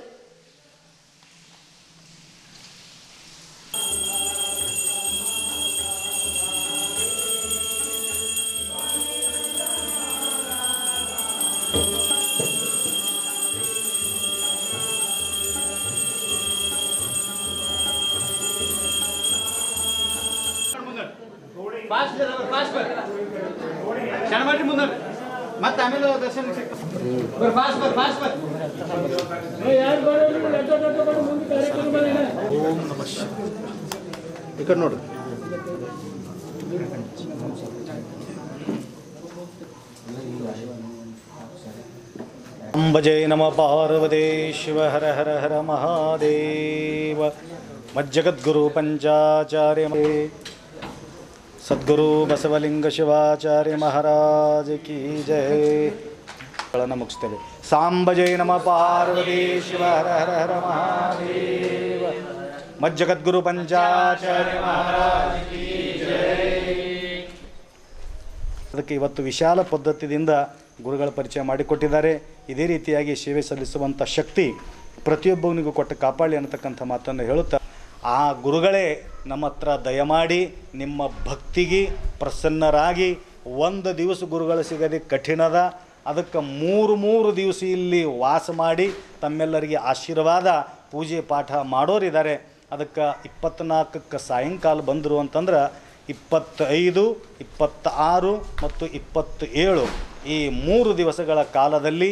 ಶರಣ ಮಾಡ್ರಿ ಮುಂದೆ ಮತ್ತೆ ಆಮೇಲೆ ದರ್ಶನ ಸಿಗ್ತದೆ ಬರ್ರಿ ಫಾಸ್ಟ್ ಬರ್ರಿ ಫಾಸ್ಟ್ ಬರ್ರಿ ಈ ಕಡೆ ನೋಡ್ರಿ ಅಂಬಜಯ ನಮ ಪಾರ್ವದೇ ಶಿವ ಹರ ಹರ ಹರ ಮಹಾದೇವ ಮಜ್ಜಗದ್ಗುರು ಪಂಚಾಚಾರ್ಯ ಸದ್ಗುರು ಬಸವಲಿಂಗ ಶಿವಾಚಾರ್ಯ ಮಹಾರಾಜ ಕಿ ಜಯ ಗಳನ್ನು ಮುಗಿಸ್ತೇವೆ ಸಾಂಬಜಯ ನಮ ಪಾರ್ವತಿ ಶಿವ ಹರ ಹರ ಹರ ಮಹಾದೇವ ಮಜ್ಜಗದ್ಗುರು ಪಂಚಾಚಾರ್ಯ ಮಹಾರಾಜ ಕಿ ಅದಕ್ಕೆ ಇವತ್ತು ವಿಶಾಲ ಪದ್ಧತಿಯಿಂದ ಗುರುಗಳ ಪರಿಚಯ ಮಾಡಿಕೊಟ್ಟಿದ್ದಾರೆ ಇದೇ ರೀತಿಯಾಗಿ ಸೇವೆ ಸಲ್ಲಿಸುವಂಥ ಶಕ್ತಿ ಪ್ರತಿಯೊಬ್ಬನಿಗೂ ಕೊಟ್ಟು ಕಾಪಾಡಲಿ ಅನ್ನತಕ್ಕಂಥ ಮಾತನ್ನು ಹೇಳುತ್ತಾ ಆ ಗುರುಗಳೇ ನಮ್ಮ ಹತ್ರ ದಯಮಾಡಿ ನಿಮ್ಮ ಭಕ್ತಿಗೆ ಪ್ರಸನ್ನರಾಗಿ ಒಂದು ದಿವಸ ಗುರುಗಳು ಸಿಗದೆ ಕಠಿಣದ ಅದಕ್ಕೆ ಮೂರು ಮೂರು ದಿವಸ ಇಲ್ಲಿ ವಾಸ ಮಾಡಿ ತಮ್ಮೆಲ್ಲರಿಗೆ ಆಶೀರ್ವಾದ ಪೂಜೆ ಪಾಠ ಮಾಡೋರಿದ್ದಾರೆ ಅದಕ್ಕೆ ಇಪ್ಪತ್ತ್ನಾಲ್ಕಕ್ಕೆ ಸಾಯಂಕಾಲ ಬಂದರು ಅಂತಂದ್ರೆ ಇಪ್ಪತ್ತೈದು ಇಪ್ಪತ್ತಾರು ಮತ್ತು ಇಪ್ಪತ್ತು ಏಳು ಈ ಮೂರು ದಿವಸಗಳ ಕಾಲದಲ್ಲಿ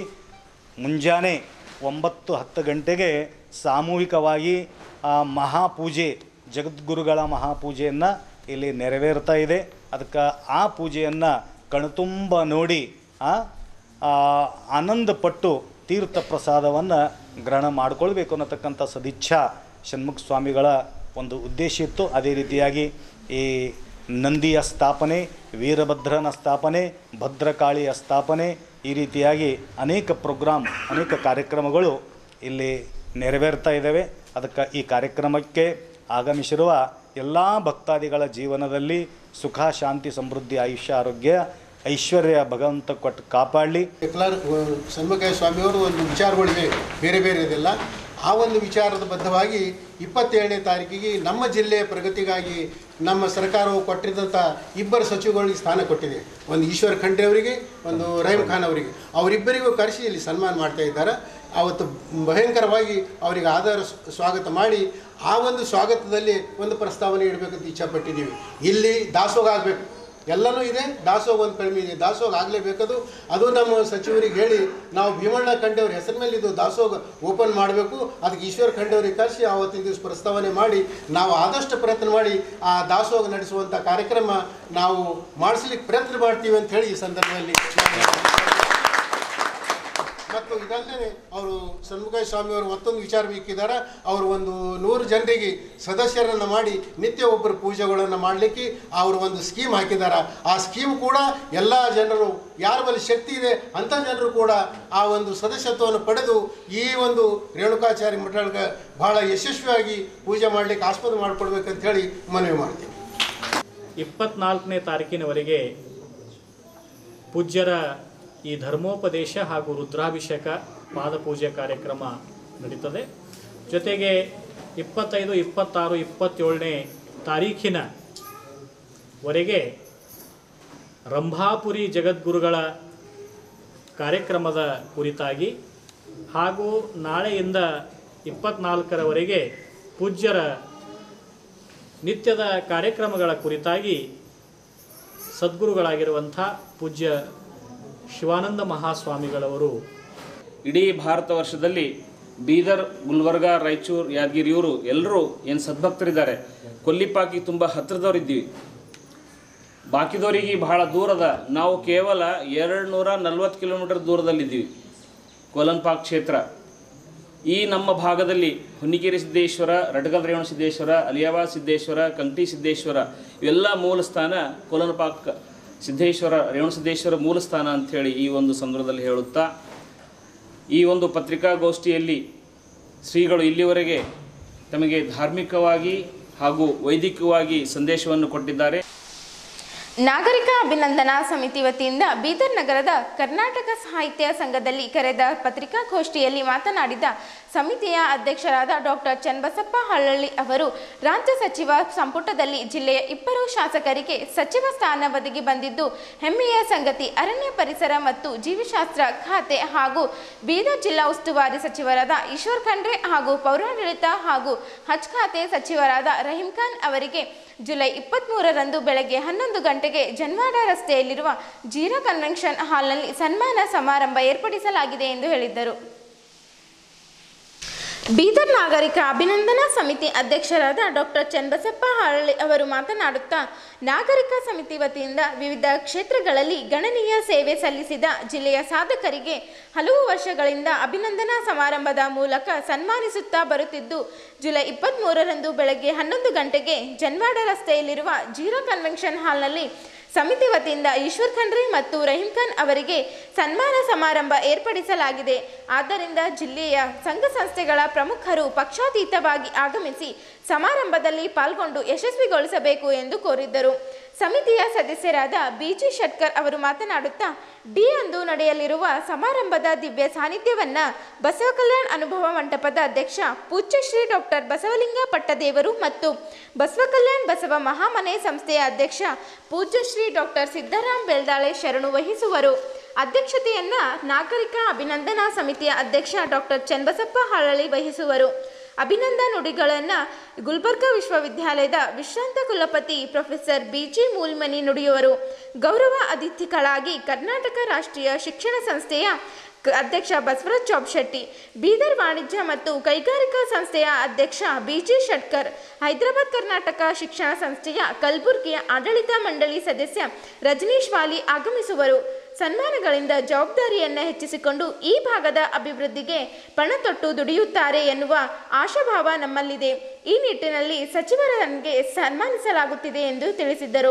ಮುಂಜಾನೆ ಒಂಬತ್ತು ಹತ್ತು ಗಂಟೆಗೆ ಸಾಮೂಹಿಕವಾಗಿ ಆ ಮಹಾಪೂಜೆ ಜಗದ್ಗುರುಗಳ ಮಹಾಪೂಜೆಯನ್ನು ಇಲ್ಲಿ ನೆರವೇರ್ತಾ ಇದೆ ಅದಕ್ಕೆ ಆ ಪೂಜೆಯನ್ನು ಕಣ್ತುಂಬ ನೋಡಿ ಆ ಆ, ಆನಂದಪಟ್ಟು ತೀರ್ಥ ಪ್ರಸಾದವನ್ನು ಗ್ರಹಣ ಮಾಡಿಕೊಳ್ಬೇಕು ಅನ್ನತಕ್ಕಂಥ ಸದಿಚ್ಛಾ ಷಣ್ಮುಖ ಸ್ವಾಮಿಗಳ ಒಂದು ಉದ್ದೇಶ ಇತ್ತು ಅದೇ ರೀತಿಯಾಗಿ ಈ ನಂದಿಯ ಸ್ಥಾಪನೆ ವೀರಭದ್ರನ ಸ್ಥಾಪನೆ ಭದ್ರಕಾಳಿಯ ಸ್ಥಾಪನೆ ಈ ರೀತಿಯಾಗಿ ಅನೇಕ ಪ್ರೋಗ್ರಾಮ್ ಅನೇಕ ಕಾರ್ಯಕ್ರಮಗಳು ಇಲ್ಲಿ ನೆರವೇರ್ತಾ ಇದ್ದಾವೆ ಅದಕ್ಕೆ ಈ ಕಾರ್ಯಕ್ರಮಕ್ಕೆ ಆಗಮಿಸಿರುವ ಎಲ್ಲ ಭಕ್ತಾದಿಗಳ ಜೀವನದಲ್ಲಿ ಸುಖ ಶಾಂತಿ ಸಮೃದ್ಧಿ ಆಯುಷ್ಯ ಆರೋಗ್ಯ ಐಶ್ವರ್ಯ ಭಗವಂತ ಕೊಟ್ಟು ಕಾಪಾಡಲಿ ಡೆಕ್ಲಾರ್ ಸನ್ಮುಖ ಸ್ವಾಮಿಯವರು ಒಂದು ವಿಚಾರಗಳಿವೆ ಬೇರೆ ಬೇರೆ ಇದೆಲ್ಲ ಆ ಒಂದು ವಿಚಾರದ ಬದ್ಧವಾಗಿ ಇಪ್ಪತ್ತೇಳನೇ ತಾರೀಕಿಗೆ ನಮ್ಮ ಜಿಲ್ಲೆಯ ಪ್ರಗತಿಗಾಗಿ ನಮ್ಮ ಸರ್ಕಾರವು ಕೊಟ್ಟಿದ್ದಂಥ ಇಬ್ಬರು ಸಚಿವಗಳಿಗೆ ಸ್ಥಾನ ಕೊಟ್ಟಿದೆ ಒಂದು ಈಶ್ವರ್ ಖಂಡ್ರೆ ಅವರಿಗೆ ಒಂದು ರಹೀಮ್ ಖಾನ್ ಅವರಿಗೆ ಅವರಿಬ್ಬರಿಗೂ ಕರೆಸಿ ಇಲ್ಲಿ ಸನ್ಮಾನ ಮಾಡ್ತಾ ಇದ್ದಾರೆ ಆವತ್ತು ಭಯಂಕರವಾಗಿ ಅವರಿಗೆ ಆಧಾರ ಸ್- ಸ್ವಾಗತ ಮಾಡಿ ಆ ಒಂದು ಸ್ವಾಗತದಲ್ಲಿ ಒಂದು ಪ್ರಸ್ತಾವನೆ ಇಡಬೇಕಂತ ಇಚ್ಛಪಟ್ಟಿದ್ದೀವಿ ಇಲ್ಲಿ ದಾಸೋಗ ಆಗಬೇಕು ಎಲ್ಲನೂ ಇದೆ ದಾಸೋಗ ಒಂದು ಕಡಿಮೆ ಇದೆ ದಾಸೋಗ ಆಗಲೇಬೇಕದು ಅದು ನಮ್ಮ ಸಚಿವರಿಗೆ ಹೇಳಿ ನಾವು ಭೀಮಣ್ಣ ಖಂಡೇವ್ರ ಹೆಸರು ಮೇಲೆ ಇದು ದಾಸೋಗ ಓಪನ್ ಮಾಡಬೇಕು ಅದಕ್ಕೆ ಈಶ್ವರ್ ಖಂಡೇವ್ರಿಗೆ ಕರೆಸಿ ಆವತ್ತಿನ ದಿವಸ ಪ್ರಸ್ತಾವನೆ ಮಾಡಿ ನಾವು ಆದಷ್ಟು ಪ್ರಯತ್ನ ಮಾಡಿ ಆ ದಾಸೋಗ ನಡೆಸುವಂಥ ಕಾರ್ಯಕ್ರಮ ನಾವು ಮಾಡಿಸ್ಲಿಕ್ಕೆ ಪ್ರಯತ್ನ ಮಾಡ್ತೀವಿ ಅಂತ ಹೇಳಿ ಈ ಸಂದರ್ಭದಲ್ಲಿ ಮತ್ತು ಇದಲ್ಲದೆ ಅವರು ಸನ್ಮುಖ ಸ್ವಾಮಿಯವರು ಮತ್ತೊಂದು ವಿಚಾರ ಬೇಕಿದ್ದಾರೆ ಅವರು ಒಂದು ನೂರು ಜನರಿಗೆ ಸದಸ್ಯರನ್ನು ಮಾಡಿ ನಿತ್ಯ ಒಬ್ಬರು ಪೂಜೆಗಳನ್ನು ಮಾಡಲಿಕ್ಕೆ ಅವರು ಒಂದು ಸ್ಕೀಮ್ ಹಾಕಿದ್ದಾರೆ ಆ ಸ್ಕೀಮ್ ಕೂಡ ಎಲ್ಲ ಜನರು ಯಾರ ಬಳಿ ಶಕ್ತಿ ಇದೆ ಅಂಥ ಜನರು ಕೂಡ ಆ ಒಂದು ಸದಸ್ಯತ್ವವನ್ನು ಪಡೆದು ಈ ಒಂದು ರೇಣುಕಾಚಾರ್ಯ ಮಠಗಳಿಗೆ ಬಹಳ ಯಶಸ್ವಿಯಾಗಿ ಪೂಜೆ ಮಾಡಲಿಕ್ಕೆ ಆಸ್ಪದ ಮಾಡಿಕೊಡ್ಬೇಕಂತ ಹೇಳಿ ಮನವಿ ಮಾಡ್ತೀವಿ ಇಪ್ಪತ್ನಾಲ್ಕನೇ ತಾರೀಕಿನವರೆಗೆ ಪೂಜ್ಯರ ಈ ಧರ್ಮೋಪದೇಶ ಹಾಗೂ ರುದ್ರಾಭಿಷೇಕ ಪಾದಪೂಜೆ ಕಾರ್ಯಕ್ರಮ ನಡೀತದೆ ಜೊತೆಗೆ ಇಪ್ಪತ್ತೈದು ಇಪ್ಪತ್ತಾರು ಇಪ್ಪತ್ತೇಳನೇ ತಾರೀಖಿನ ವರೆಗೆ ರಂಭಾಪುರಿ ಜಗದ್ಗುರುಗಳ ಕಾರ್ಯಕ್ರಮದ ಕುರಿತಾಗಿ ಹಾಗೂ ನಾಳೆಯಿಂದ ಇಪ್ಪತ್ನಾಲ್ಕರವರೆಗೆ ಪೂಜ್ಯರ ನಿತ್ಯದ ಕಾರ್ಯಕ್ರಮಗಳ ಕುರಿತಾಗಿ ಸದ್ಗುರುಗಳಾಗಿರುವಂಥ ಪೂಜ್ಯ ಶಿವಾನಂದ ಮಹಾಸ್ವಾಮಿಗಳವರು ಇಡೀ ಭಾರತ ವರ್ಷದಲ್ಲಿ ಬೀದರ್ ಗುಲ್ಬರ್ಗ ರಾಯಚೂರು ಯಾದಗಿರಿ ಇವರು ಎಲ್ಲರೂ ಏನು ಸದ್ಭಕ್ತರಿದ್ದಾರೆ ಕೊಲ್ಲಿಪಾಕಿ ತುಂಬ ಹತ್ತಿರದವರಿದ್ದೀವಿ ಬಾಕಿದವರಿಗೆ ಬಹಳ ದೂರದ ನಾವು ಕೇವಲ ಎರಡು ನೂರ ನಲ್ವತ್ತು ಕಿಲೋಮೀಟರ್ ದೂರದಲ್ಲಿದ್ದೀವಿ ಕೋಲನ್ಪಾಕ್ ಕ್ಷೇತ್ರ ಈ ನಮ್ಮ ಭಾಗದಲ್ಲಿ ಹೊನ್ನಿಕೇರಿ ಸಿದ್ದೇಶ್ವರ ರಡ್ಗಲ್ ರೇವಣ ಸಿದ್ದೇಶ್ವರ ಅಲಿಯಾಬಾದ್ ಸಿದ್ದೇಶ್ವರ ಕಂಕ್ಟಿ ಸಿದ್ದೇಶ್ವರ ಇವೆಲ್ಲ ಮೂಲ ಸ್ಥಾನ ಕೋಲನ್ಪಾಕ್ ಸಿದ್ದೇಶ್ವರ ರೇವಣಸಿದ್ದೇಶ್ವರ ಮೂಲಸ್ಥಾನ ಅಂಥೇಳಿ ಈ ಒಂದು ಸಂದರ್ಭದಲ್ಲಿ ಹೇಳುತ್ತಾ ಈ ಒಂದು ಪತ್ರಿಕಾಗೋಷ್ಠಿಯಲ್ಲಿ ಶ್ರೀಗಳು ಇಲ್ಲಿವರೆಗೆ ತಮಗೆ ಧಾರ್ಮಿಕವಾಗಿ ಹಾಗೂ ವೈದಿಕವಾಗಿ ಸಂದೇಶವನ್ನು ಕೊಟ್ಟಿದ್ದಾರೆ ನಾಗರಿಕ ಅಭಿನಂದನಾ ಸಮಿತಿ ವತಿಯಿಂದ ಬೀದರ್ ನಗರದ ಕರ್ನಾಟಕ ಸಾಹಿತ್ಯ ಸಂಘದಲ್ಲಿ ಕರೆದ ಪತ್ರಿಕಾಗೋಷ್ಠಿಯಲ್ಲಿ ಮಾತನಾಡಿದ ಸಮಿತಿಯ ಅಧ್ಯಕ್ಷರಾದ ಡಾಕ್ಟರ್ ಚನ್ನಬಸಪ್ಪ ಹಳ್ಳಳ್ಳಿ ಅವರು ರಾಜ್ಯ ಸಚಿವ ಸಂಪುಟದಲ್ಲಿ ಜಿಲ್ಲೆಯ ಇಬ್ಬರು ಶಾಸಕರಿಗೆ ಸಚಿವ ಸ್ಥಾನ ಒದಗಿ ಬಂದಿದ್ದು ಹೆಮ್ಮೆಯ ಸಂಗತಿ ಅರಣ್ಯ ಪರಿಸರ ಮತ್ತು ಜೀವಶಾಸ್ತ್ರ ಖಾತೆ ಹಾಗೂ ಬೀದರ್ ಜಿಲ್ಲಾ ಉಸ್ತುವಾರಿ ಸಚಿವರಾದ ಈಶ್ವರ್ ಖಂಡ್ರೆ ಹಾಗೂ ಪೌರಾಡಳಿತ ಹಾಗೂ ಹಜ್ ಖಾತೆ ಸಚಿವರಾದ ರಹೀಂ ಖಾನ್ ಅವರಿಗೆ ಜುಲೈ ಇಪ್ಪತ್ತ್ಮೂರರಂದು ಬೆಳಗ್ಗೆ ಹನ್ನೊಂದು ಗಂಟೆಗೆ ಜನ್ವಾಡ ರಸ್ತೆಯಲ್ಲಿರುವ ಜೀರಾ ಕನ್ವೆನ್ಷನ್ ಹಾಲ್ನಲ್ಲಿ ಸನ್ಮಾನ ಸಮಾರಂಭ ಏರ್ಪಡಿಸಲಾಗಿದೆ ಎಂದು ಹೇಳಿದ್ದರು ಬೀದರ್ ನಾಗರಿಕ ಅಭಿನಂದನಾ ಸಮಿತಿ ಅಧ್ಯಕ್ಷರಾದ ಡಾಕ್ಟರ್ ಚನ್ನಬಸಪ್ಪ ಹರಳಿ ಅವರು ಮಾತನಾಡುತ್ತಾ ನಾಗರಿಕ ಸಮಿತಿ ವತಿಯಿಂದ ವಿವಿಧ ಕ್ಷೇತ್ರಗಳಲ್ಲಿ ಗಣನೀಯ ಸೇವೆ ಸಲ್ಲಿಸಿದ ಜಿಲ್ಲೆಯ ಸಾಧಕರಿಗೆ ಹಲವು ವರ್ಷಗಳಿಂದ ಅಭಿನಂದನಾ ಸಮಾರಂಭದ ಮೂಲಕ ಸನ್ಮಾನಿಸುತ್ತಾ ಬರುತ್ತಿದ್ದು ಜುಲೈ ಇಪ್ಪತ್ತ್ಮೂರರಂದು ಬೆಳಗ್ಗೆ ಹನ್ನೊಂದು ಗಂಟೆಗೆ ಜನ್ವಾಡ ರಸ್ತೆಯಲ್ಲಿರುವ ಜೀರೋ ಕನ್ವೆನ್ಷನ್ ಹಾಲ್ನಲ್ಲಿ ಸಮಿತಿ ವತಿಯಿಂದ ಈಶ್ವರ್ ಖಂಡ್ರೆ ಮತ್ತು ರಹೀಂ ಖಾನ್ ಅವರಿಗೆ ಸನ್ಮಾನ ಸಮಾರಂಭ ಏರ್ಪಡಿಸಲಾಗಿದೆ ಆದ್ದರಿಂದ ಜಿಲ್ಲೆಯ ಸಂಘ ಸಂಸ್ಥೆಗಳ ಪ್ರಮುಖರು ಪಕ್ಷಾತೀತವಾಗಿ ಆಗಮಿಸಿ ಸಮಾರಂಭದಲ್ಲಿ ಪಾಲ್ಗೊಂಡು ಯಶಸ್ವಿಗೊಳಿಸಬೇಕು ಎಂದು ಕೋರಿದ್ದರು ಸಮಿತಿಯ ಸದಸ್ಯರಾದ ಬಿಜಿ ಶೆಟ್ಕರ್ ಅವರು ಮಾತನಾಡುತ್ತಾ ಡಿ ಅಂದು ನಡೆಯಲಿರುವ ಸಮಾರಂಭದ ದಿವ್ಯ ಸಾನ್ನಿಧ್ಯವನ್ನ ಬಸವ ಕಲ್ಯಾಣ ಅನುಭವ ಮಂಟಪದ ಅಧ್ಯಕ್ಷ ಪೂಜ್ಯ ಶ್ರೀ ಡಾಕ್ಟರ್ ಬಸವಲಿಂಗ ಪಟ್ಟದೇವರು ಮತ್ತು ಬಸವ ಕಲ್ಯಾಣ ಬಸವ ಮಹಾಮನೆ ಸಂಸ್ಥೆಯ ಅಧ್ಯಕ್ಷ ಪೂಜ್ಯ ಶ್ರೀ ಡಾಕ್ಟರ್ ಸಿದ್ದರಾಮ್ ಬೆಳ್ದಾಳೆ ಶರಣು ವಹಿಸುವರು ಅಧ್ಯಕ್ಷತೆಯನ್ನ ನಾಗರಿಕ ಅಭಿನಂದನಾ ಸಮಿತಿಯ ಅಧ್ಯಕ್ಷ ಡಾಕ್ಟರ್ ಚನ್ನಬಸಪ್ಪ ಹಳಳಿ ವಹಿಸುವರು ಅಭಿನಂದನಾ ನುಡಿಗಳನ್ನು ಗುಲ್ಬರ್ಗಾ ವಿಶ್ವವಿದ್ಯಾಲಯದ ವಿಶ್ರಾಂತ ಕುಲಪತಿ ಪ್ರೊಫೆಸರ್ ಬಿ ಜಿ ಮೂಲ್ಮನಿ ನುಡಿಯುವರು ಗೌರವ ಅತಿಥಿಗಳಾಗಿ ಕರ್ನಾಟಕ ರಾಷ್ಟ್ರೀಯ ಶಿಕ್ಷಣ ಸಂಸ್ಥೆಯ ಕ- ಅಧ್ಯಕ್ಷ ಬಸವರಾಜ್ ಚೌಬ್ಶೆಟ್ಟಿ ಬೀದರ್ ವಾಣಿಜ್ಯ ಮತ್ತು ಕೈಗಾರಿಕಾ ಸಂಸ್ಥೆಯ ಅಧ್ಯಕ್ಷ ಬಿಜಿ ಶೆಟ್ಕರ್ ಹೈದರಾಬಾದ್ ಕರ್ನಾಟಕ ಶಿಕ್ಷಣ ಸಂಸ್ಥೆಯ ಕಲಬುರ್ಗಿಯ ಆಡಳಿತ ಮಂಡಳಿ ಸದಸ್ಯ ರಜನೀಶ್ ವಾಲಿ ಆಗಮಿಸುವರು ಸನ್ಮಾನಗಳಿಂದ ಜವಾಬ್ದಾರಿಯನ್ನು ಹೆಚ್ಚಿಸಿಕೊಂಡು ಈ ಭಾಗದ ಅಭಿವೃದ್ಧಿಗೆ ಪಣತೊಟ್ಟು ದುಡಿಯುತ್ತಾರೆ ಎನ್ನುವ ಆಶಾಭಾವ ನಮ್ಮಲ್ಲಿದೆ ಈ ನಿಟ್ಟಿನಲ್ಲಿ ಸಚಿವರನ್ಗೆ ಸನ್ಮಾನಿಸಲಾಗುತ್ತಿದೆ ಎಂದು ತಿಳಿಸಿದ್ದರು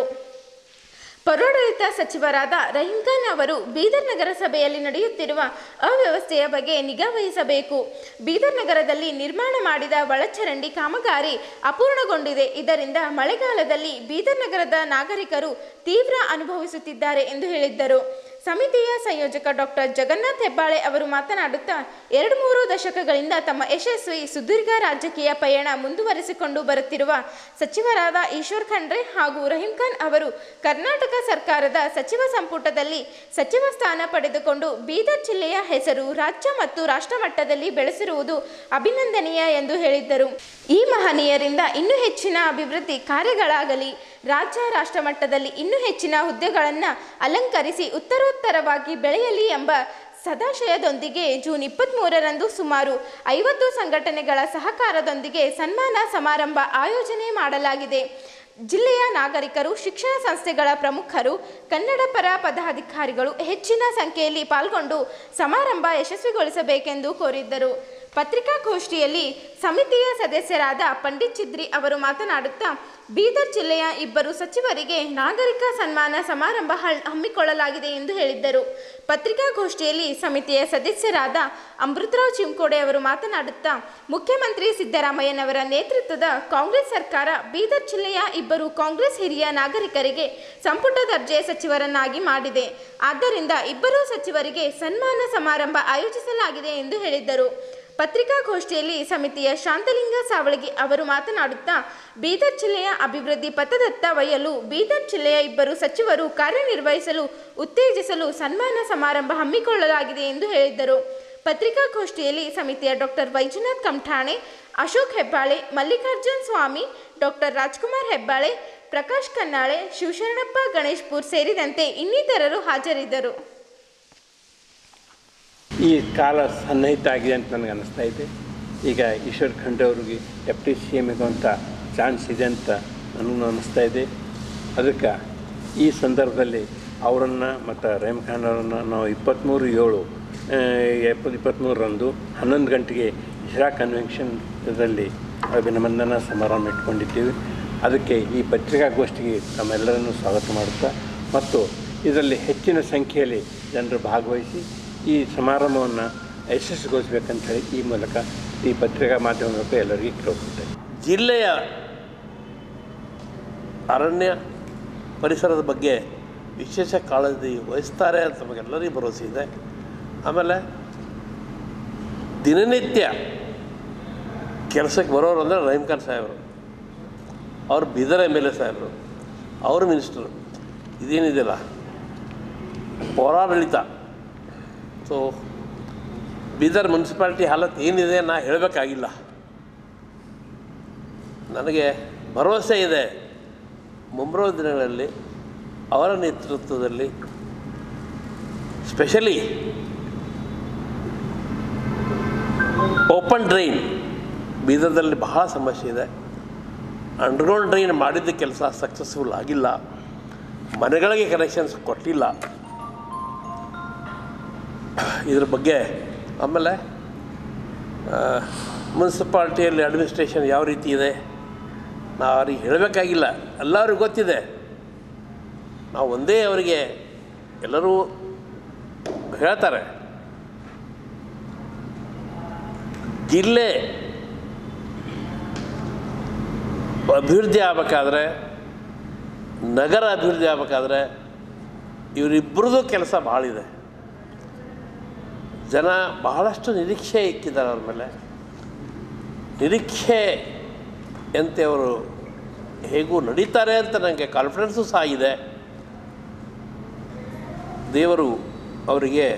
ಪೌರಾಡಳಿತ ಸಚಿವರಾದ ರಹೀಂ ಖಾನ್ ಅವರು ಬೀದರ್ ನಗರಸಭೆಯಲ್ಲಿ ನಡೆಯುತ್ತಿರುವ ಅವ್ಯವಸ್ಥೆಯ ಬಗ್ಗೆ ನಿಗಾ ವಹಿಸಬೇಕು ಬೀದರ್ ನಗರದಲ್ಲಿ ನಿರ್ಮಾಣ ಮಾಡಿದ ಒಳಚರಂಡಿ ಕಾಮಗಾರಿ ಅಪೂರ್ಣಗೊಂಡಿದೆ ಇದರಿಂದ ಮಳೆಗಾಲದಲ್ಲಿ ಬೀದರ್ ನಗರದ ನಾಗರಿಕರು ತೀವ್ರ ಅನುಭವಿಸುತ್ತಿದ್ದಾರೆ ಎಂದು ಹೇಳಿದ್ದರು ಸಮಿತಿಯ ಸಂಯೋಜಕ ಡಾಕ್ಟರ್ ಜಗನ್ನಾಥ್ ಹೆಬ್ಬಾಳೆ ಅವರು ಮಾತನಾಡುತ್ತಾ ಎರಡು ಮೂರು ದಶಕಗಳಿಂದ ತಮ್ಮ ಯಶಸ್ವಿ ಸುದೀರ್ಘ ರಾಜಕೀಯ ಪಯಣ ಮುಂದುವರಿಸಿಕೊಂಡು ಬರುತ್ತಿರುವ ಸಚಿವರಾದ ಈಶ್ವರ್ ಖಂಡ್ರೆ ಹಾಗೂ ರಹೀಂ ಖಾನ್ ಅವರು ಕರ್ನಾಟಕ ಸರ್ಕಾರದ ಸಚಿವ ಸಂಪುಟದಲ್ಲಿ ಸಚಿವ ಸ್ಥಾನ ಪಡೆದುಕೊಂಡು ಬೀದರ್ ಜಿಲ್ಲೆಯ ಹೆಸರು ರಾಜ್ಯ ಮತ್ತು ರಾಷ್ಟ್ರ ಮಟ್ಟದಲ್ಲಿ ಬೆಳೆಸಿರುವುದು ಅಭಿನಂದನೀಯ ಎಂದು ಹೇಳಿದ್ದರು ಈ ಮಹನೀಯರಿಂದ ಇನ್ನೂ ಹೆಚ್ಚಿನ ಅಭಿವೃದ್ಧಿ ಕಾರ್ಯಗಳಾಗಲಿ ರಾಜ್ಯ ರಾಷ್ಟ್ರ ಮಟ್ಟದಲ್ಲಿ ಇನ್ನೂ ಹೆಚ್ಚಿನ ಹುದ್ದೆಗಳನ್ನು ಅಲಂಕರಿಸಿ ಉತ್ತರೋತ್ತರವಾಗಿ ಬೆಳೆಯಲಿ ಎಂಬ ಸದಾಶಯದೊಂದಿಗೆ ಜೂನ್ ಇಪ್ಪತ್ತ್ಮೂರರಂದು ಸುಮಾರು ಐವತ್ತು ಸಂಘಟನೆಗಳ ಸಹಕಾರದೊಂದಿಗೆ ಸನ್ಮಾನ ಸಮಾರಂಭ ಆಯೋಜನೆ ಮಾಡಲಾಗಿದೆ ಜಿಲ್ಲೆಯ ನಾಗರಿಕರು ಶಿಕ್ಷಣ ಸಂಸ್ಥೆಗಳ ಪ್ರಮುಖರು ಕನ್ನಡ ಪರ ಪದಾಧಿಕಾರಿಗಳು ಹೆಚ್ಚಿನ ಸಂಖ್ಯೆಯಲ್ಲಿ ಪಾಲ್ಗೊಂಡು ಸಮಾರಂಭ ಯಶಸ್ವಿಗೊಳಿಸಬೇಕೆಂದು ಕೋರಿದ್ದರು ಪತ್ರಿಕಾಗೋಷ್ಠಿಯಲ್ಲಿ ಸಮಿತಿಯ ಸದಸ್ಯರಾದ ಪಂಡಿತ್ ಚಿದ್ರಿ ಅವರು ಮಾತನಾಡುತ್ತಾ ಬೀದರ್ ಜಿಲ್ಲೆಯ ಇಬ್ಬರು ಸಚಿವರಿಗೆ ನಾಗರಿಕ ಸನ್ಮಾನ ಸಮಾರಂಭ ಹಳ್- ಹಮ್ಮಿಕೊಳ್ಳಲಾಗಿದೆ ಎಂದು ಹೇಳಿದ್ದರು ಪತ್ರಿಕಾಗೋಷ್ಠಿಯಲ್ಲಿ ಸಮಿತಿಯ ಸದಸ್ಯರಾದ ಅಮೃತರಾವ್ ಚಿಂಕೋಡೆ ಅವರು ಮಾತನಾಡುತ್ತಾ ಮುಖ್ಯಮಂತ್ರಿ ಸಿದ್ದರಾಮಯ್ಯನವರ ನೇತೃತ್ವದ ಕಾಂಗ್ರೆಸ್ ಸರ್ಕಾರ ಬೀದರ್ ಜಿಲ್ಲೆಯ ಇಬ್ಬರು ಕಾಂಗ್ರೆಸ್ ಹಿರಿಯ ನಾಗರಿಕರಿಗೆ ಸಂಪುಟ ದರ್ಜೆ ಸಚಿವರನ್ನಾಗಿ ಮಾಡಿದೆ ಆದ್ದರಿಂದ ಇಬ್ಬರೂ ಸಚಿವರಿಗೆ ಸನ್ಮಾನ ಸಮಾರಂಭ ಆಯೋಜಿಸಲಾಗಿದೆ ಎಂದು ಹೇಳಿದ್ದರು ಪತ್ರಿಕಾಗೋಷ್ಠಿಯಲ್ಲಿ ಸಮಿತಿಯ ಶಾಂತಲಿಂಗ ಸಾವಳಗಿ ಅವರು ಮಾತನಾಡುತ್ತಾ ಬೀದರ್ ಜಿಲ್ಲೆಯ ಅಭಿವೃದ್ಧಿ ಪಥದತ್ತ ಒಯ್ಯಲು ಬೀದರ್ ಜಿಲ್ಲೆಯ ಇಬ್ಬರು ಸಚಿವರು ಕಾರ್ಯನಿರ್ವಹಿಸಲು ಉತ್ತೇಜಿಸಲು ಸನ್ಮಾನ ಸಮಾರಂಭ ಹಮ್ಮಿಕೊಳ್ಳಲಾಗಿದೆ ಎಂದು ಹೇಳಿದ್ದರು ಪತ್ರಿಕಾಗೋಷ್ಠಿಯಲ್ಲಿ ಸಮಿತಿಯ ಡಾಕ್ಟರ್ ವೈಜನಾಥ್ ಕಮಠಾಣೆ ಅಶೋಕ್ ಹೆಬ್ಬಾಳೆ ಮಲ್ಲಿಕಾರ್ಜುನ್ ಸ್ವಾಮಿ ಡಾಕ್ಟರ್ ರಾಜ್ಕುಮಾರ್ ಹೆಬ್ಬಾಳೆ ಪ್ರಕಾಶ್ ಕನ್ನಾಳೆ ಶಿವಶರಣಪ್ಪ ಗಣೇಶ್ಪುರ್ ಸೇರಿದಂತೆ ಇನ್ನಿತರರು ಹಾಜರಿದ್ದರು ಈ ಕಾಲ ಸನ್ನಿಹಿತ ಆಗಿದೆ ಅಂತ ನನಗೆ ಅನ್ನಿಸ್ತಾ ಇದೆ ಈಗ ಈಶ್ವರ್ ಖಂಡ್ರೆ ಅವ್ರಿಗೆ ಡೆಪ್ಟಿ ಸಿ ಎಮ್ ಅಂತ ಚಾನ್ಸ್ ಇದೆ ಅಂತ ನನಗೂ ಅನ್ನಿಸ್ತಾ ಇದೆ ಅದಕ್ಕೆ ಈ ಸಂದರ್ಭದಲ್ಲಿ ಅವರನ್ನು ಮತ್ತು ರಹೀಮ್ ಖಾನ್ ಅವರನ್ನು ನಾವು ಇಪ್ಪತ್ತ್ಮೂರು ಏಳು ಎಪ್ಪತ್ತು ಇಪ್ಪತ್ತ್ಮೂರರಂದು ಹನ್ನೊಂದು ಗಂಟೆಗೆ ಇಶ್ರಾ ಕನ್ವೆನ್ಷನ್ದಲ್ಲಿ ಅಭಿನಂದನಾ ಸಮಾರಂಭ ಇಟ್ಕೊಂಡಿದ್ದೀವಿ ಅದಕ್ಕೆ ಈ ಪತ್ರಿಕಾಗೋಷ್ಠಿಗೆ ತಮ್ಮೆಲ್ಲರನ್ನು ಸ್ವಾಗತ ಮಾಡುತ್ತಾ ಮತ್ತು ಇದರಲ್ಲಿ ಹೆಚ್ಚಿನ ಸಂಖ್ಯೆಯಲ್ಲಿ ಜನರು ಭಾಗವಹಿಸಿ ಈ ಸಮಾರಂಭವನ್ನು ಯಶಸ್ವಿಗೊಳಿಸಬೇಕಂತ ಹೇಳಿ ಈ ಮೂಲಕ ಈ ಪತ್ರಿಕಾ ಮಾಧ್ಯಮದ ಮೂಲಕ ಎಲ್ಲರಿಗೂ ಕೇಳ್ಕೊಳ್ತೇನೆ ಜಿಲ್ಲೆಯ ಅರಣ್ಯ ಪರಿಸರದ ಬಗ್ಗೆ ವಿಶೇಷ ಕಾಳಜಿ ವಹಿಸ್ತಾರೆ ಅಂತ ನಮಗೆಲ್ಲರಿಗೂ ಭರವಸೆ ಇದೆ ಆಮೇಲೆ ದಿನನಿತ್ಯ ಕೆಲಸಕ್ಕೆ ಬರೋರು ಅಂದರೆ ರಹೀಮ್ ಖಾನ್ ಸಾಹೇಬರು ಅವ್ರು ಬೀದರ್ ಎಮ್ ಎಲ್ ಎ ಸಾಹೇಬರು ಅವರು ಮಿನಿಸ್ಟರು ಇದೇನಿದೆಯಲ್ಲ ಪೌರಾಡಳಿತ ಸೊ ಬೀದರ್ ಮುನ್ಸಿಪಾಲ್ಟಿ ಹಾಲತ್ ಏನಿದೆ ನಾ ಹೇಳಬೇಕಾಗಿಲ್ಲ ನನಗೆ ಭರವಸೆ ಇದೆ ಮುಂಬರುವ ದಿನಗಳಲ್ಲಿ ಅವರ ನೇತೃತ್ವದಲ್ಲಿ ಸ್ಪೆಷಲಿ ಓಪನ್ ಡ್ರೈನ್ ಬೀದರ್ದಲ್ಲಿ ಬಹಳ ಸಮಸ್ಯೆ ಇದೆ ಅಂಡರ್ಗ್ರೌಂಡ್ ಡ್ರೈನ್ ಮಾಡಿದ್ದ ಕೆಲಸ ಸಕ್ಸಸ್ಫುಲ್ ಆಗಿಲ್ಲ ಮನೆಗಳಿಗೆ ಕನೆಕ್ಷನ್ಸ್ ಕೊಟ್ಟಿಲ್ಲ ಇದ್ರ ಬಗ್ಗೆ ಆಮೇಲೆ ಮುನ್ಸಿಪಾಲ್ಟಿಯಲ್ಲಿ ಅಡ್ಮಿನಿಸ್ಟ್ರೇಷನ್ ಯಾವ ರೀತಿ ಇದೆ ನಾವು ಅವ್ರಿಗೆ ಹೇಳಬೇಕಾಗಿಲ್ಲ ಎಲ್ಲರಿಗೂ ಗೊತ್ತಿದೆ ನಾವು ಒಂದೇ ಅವರಿಗೆ ಎಲ್ಲರೂ ಹೇಳ್ತಾರೆ ಜಿಲ್ಲೆ ಅಭಿವೃದ್ಧಿ ಆಗಬೇಕಾದ್ರೆ ನಗರ ಅಭಿವೃದ್ಧಿ ಆಗಬೇಕಾದ್ರೆ ಇವರಿಬ್ಬರದು ಕೆಲಸ ಭಾಳ ಇದೆ ಜನ ಬಹಳಷ್ಟು ನಿರೀಕ್ಷೆ ಇಕ್ಕಿದ್ದಾರೆ ಅವ್ರ ಮೇಲೆ ನಿರೀಕ್ಷೆ ಎಂತೆ ಅವರು ಹೇಗೂ ನಡೀತಾರೆ ಅಂತ ನನಗೆ ಕಾನ್ಫಿಡೆನ್ಸು ಸಹ ಇದೆ ದೇವರು ಅವರಿಗೆ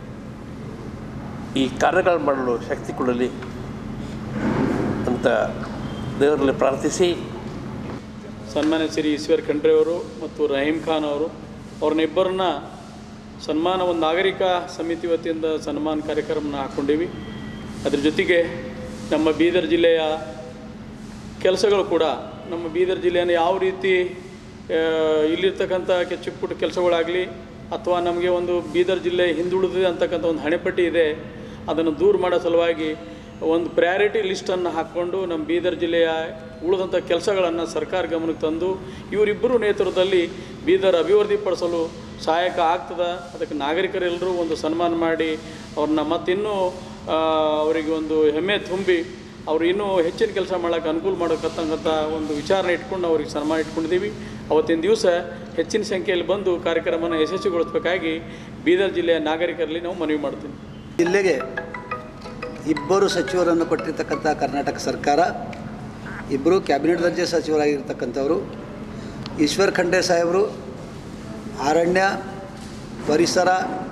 ಈ ಕಾರ್ಯಗಳು ಮಾಡಲು ಶಕ್ತಿ ಕೊಡಲಿ ಅಂತ ದೇವರಲ್ಲಿ ಪ್ರಾರ್ಥಿಸಿ ಸನ್ಮಾನ್ಯ ಶ್ರೀ ಈಶ್ವರ್ ಖಂಡ್ರೆ ಅವರು ಮತ್ತು ರಹೀಂ ಖಾನ್ ಅವರು ಅವ್ರನ್ನಿಬ್ಬರನ್ನ ಸನ್ಮಾನ ಒಂದು ನಾಗರಿಕ ಸಮಿತಿ ವತಿಯಿಂದ ಸನ್ಮಾನ ಕಾರ್ಯಕ್ರಮನ ಹಾಕ್ಕೊಂಡೀವಿ ಅದ್ರ ಜೊತೆಗೆ ನಮ್ಮ ಬೀದರ್ ಜಿಲ್ಲೆಯ ಕೆಲಸಗಳು ಕೂಡ ನಮ್ಮ ಬೀದರ್ ಜಿಲ್ಲೆಯನ್ನು ಯಾವ ರೀತಿ ಆ, ಇಲ್ಲಿರ್ತಕ್ಕಂಥ ಕೆ- ಚಿಕ್ಕ ಪುಟ್ಟ ಕೆಲಸಗಳಾಗಲಿ ಅಥವಾ ನಮಗೆ ಒಂದು ಬೀದರ್ ಜಿಲ್ಲೆ ಹಿಂದುಳಿದಿದೆ ಅಂತಕ್ಕಂಥ ಒಂದು ಹಣೆಪಟ್ಟಿ ಇದೆ ಅದನ್ನು ದೂರ ಮಾಡೋ ಸಲುವಾಗಿ ಒಂದು ಪ್ರಯಾರಿಟಿ ಲಿಸ್ಟನ್ನು ಹಾಕ್ಕೊಂಡು ನಮ್ಮ ಬೀದರ್ ಜಿಲ್ಲೆಯ ಉಳಿದಂಥ ಕೆಲಸಗಳನ್ನು ಸರ್ಕಾರ ಗಮನಕ್ಕೆ ತಂದು ಇವರಿಬ್ಬರು ನೇತೃತ್ವದಲ್ಲಿ ಬೀದರ್ ಅಭಿವೃದ್ಧಿಪಡಿಸಲು ಸಹಾಯಕ ಆಗ್ತದೆ ಅದಕ್ಕೆ ನಾಗರಿಕರೆಲ್ಲರೂ ಒಂದು ಸನ್ಮಾನ ಮಾಡಿ ಅವ್ರನ್ನ ಮತ್ತಿನ್ನೂ ಆ, ಅವರಿಗೆ ಒಂದು ಹೆಮ್ಮೆ ತುಂಬಿ ಅವರು ಇನ್ನೂ ಹೆಚ್ಚಿನ ಕೆಲಸ ಮಾಡೋಕ್ಕೆ ಅನುಕೂಲ ಮಾಡೋಕ್ಕಂತಕ್ಕಂಥ ಒಂದು ವಿಚಾರನ ಇಟ್ಕೊಂಡು ಅವ್ರಿಗೆ ಸನ್ಮಾನ ಇಟ್ಕೊಂಡಿದ್ದೀವಿ ಅವತ್ತಿನ ದಿವಸ ಹೆಚ್ಚಿನ ಸಂಖ್ಯೆಯಲ್ಲಿ ಬಂದು ಕಾರ್ಯಕ್ರಮನ ಯಶಸ್ವಿಗೊಳಿಸಬೇಕಾಗಿ ಬೀದರ್ ಜಿಲ್ಲೆಯ ನಾಗರಿಕರಲ್ಲಿ ನಾವು ಮನವಿ ಮಾಡ್ತೀನಿ ಜಿಲ್ಲೆಗೆ ಇಬ್ಬರು ಸಚಿವರನ್ನು ಕೊಟ್ಟಿರ್ತಕ್ಕಂಥ ಕರ್ನಾಟಕ ಸರ್ಕಾರ ಇಬ್ಬರು ಕ್ಯಾಬಿನೆಟ್ ದರ್ಜೆ ಸಚಿವರಾಗಿರ್ತಕ್ಕಂಥವರು ಈಶ್ವರ್ ಖಂಡ್ರೆ ಸಾಹೇಬರು ಅರಣ್ಯ ಪರಿಸರ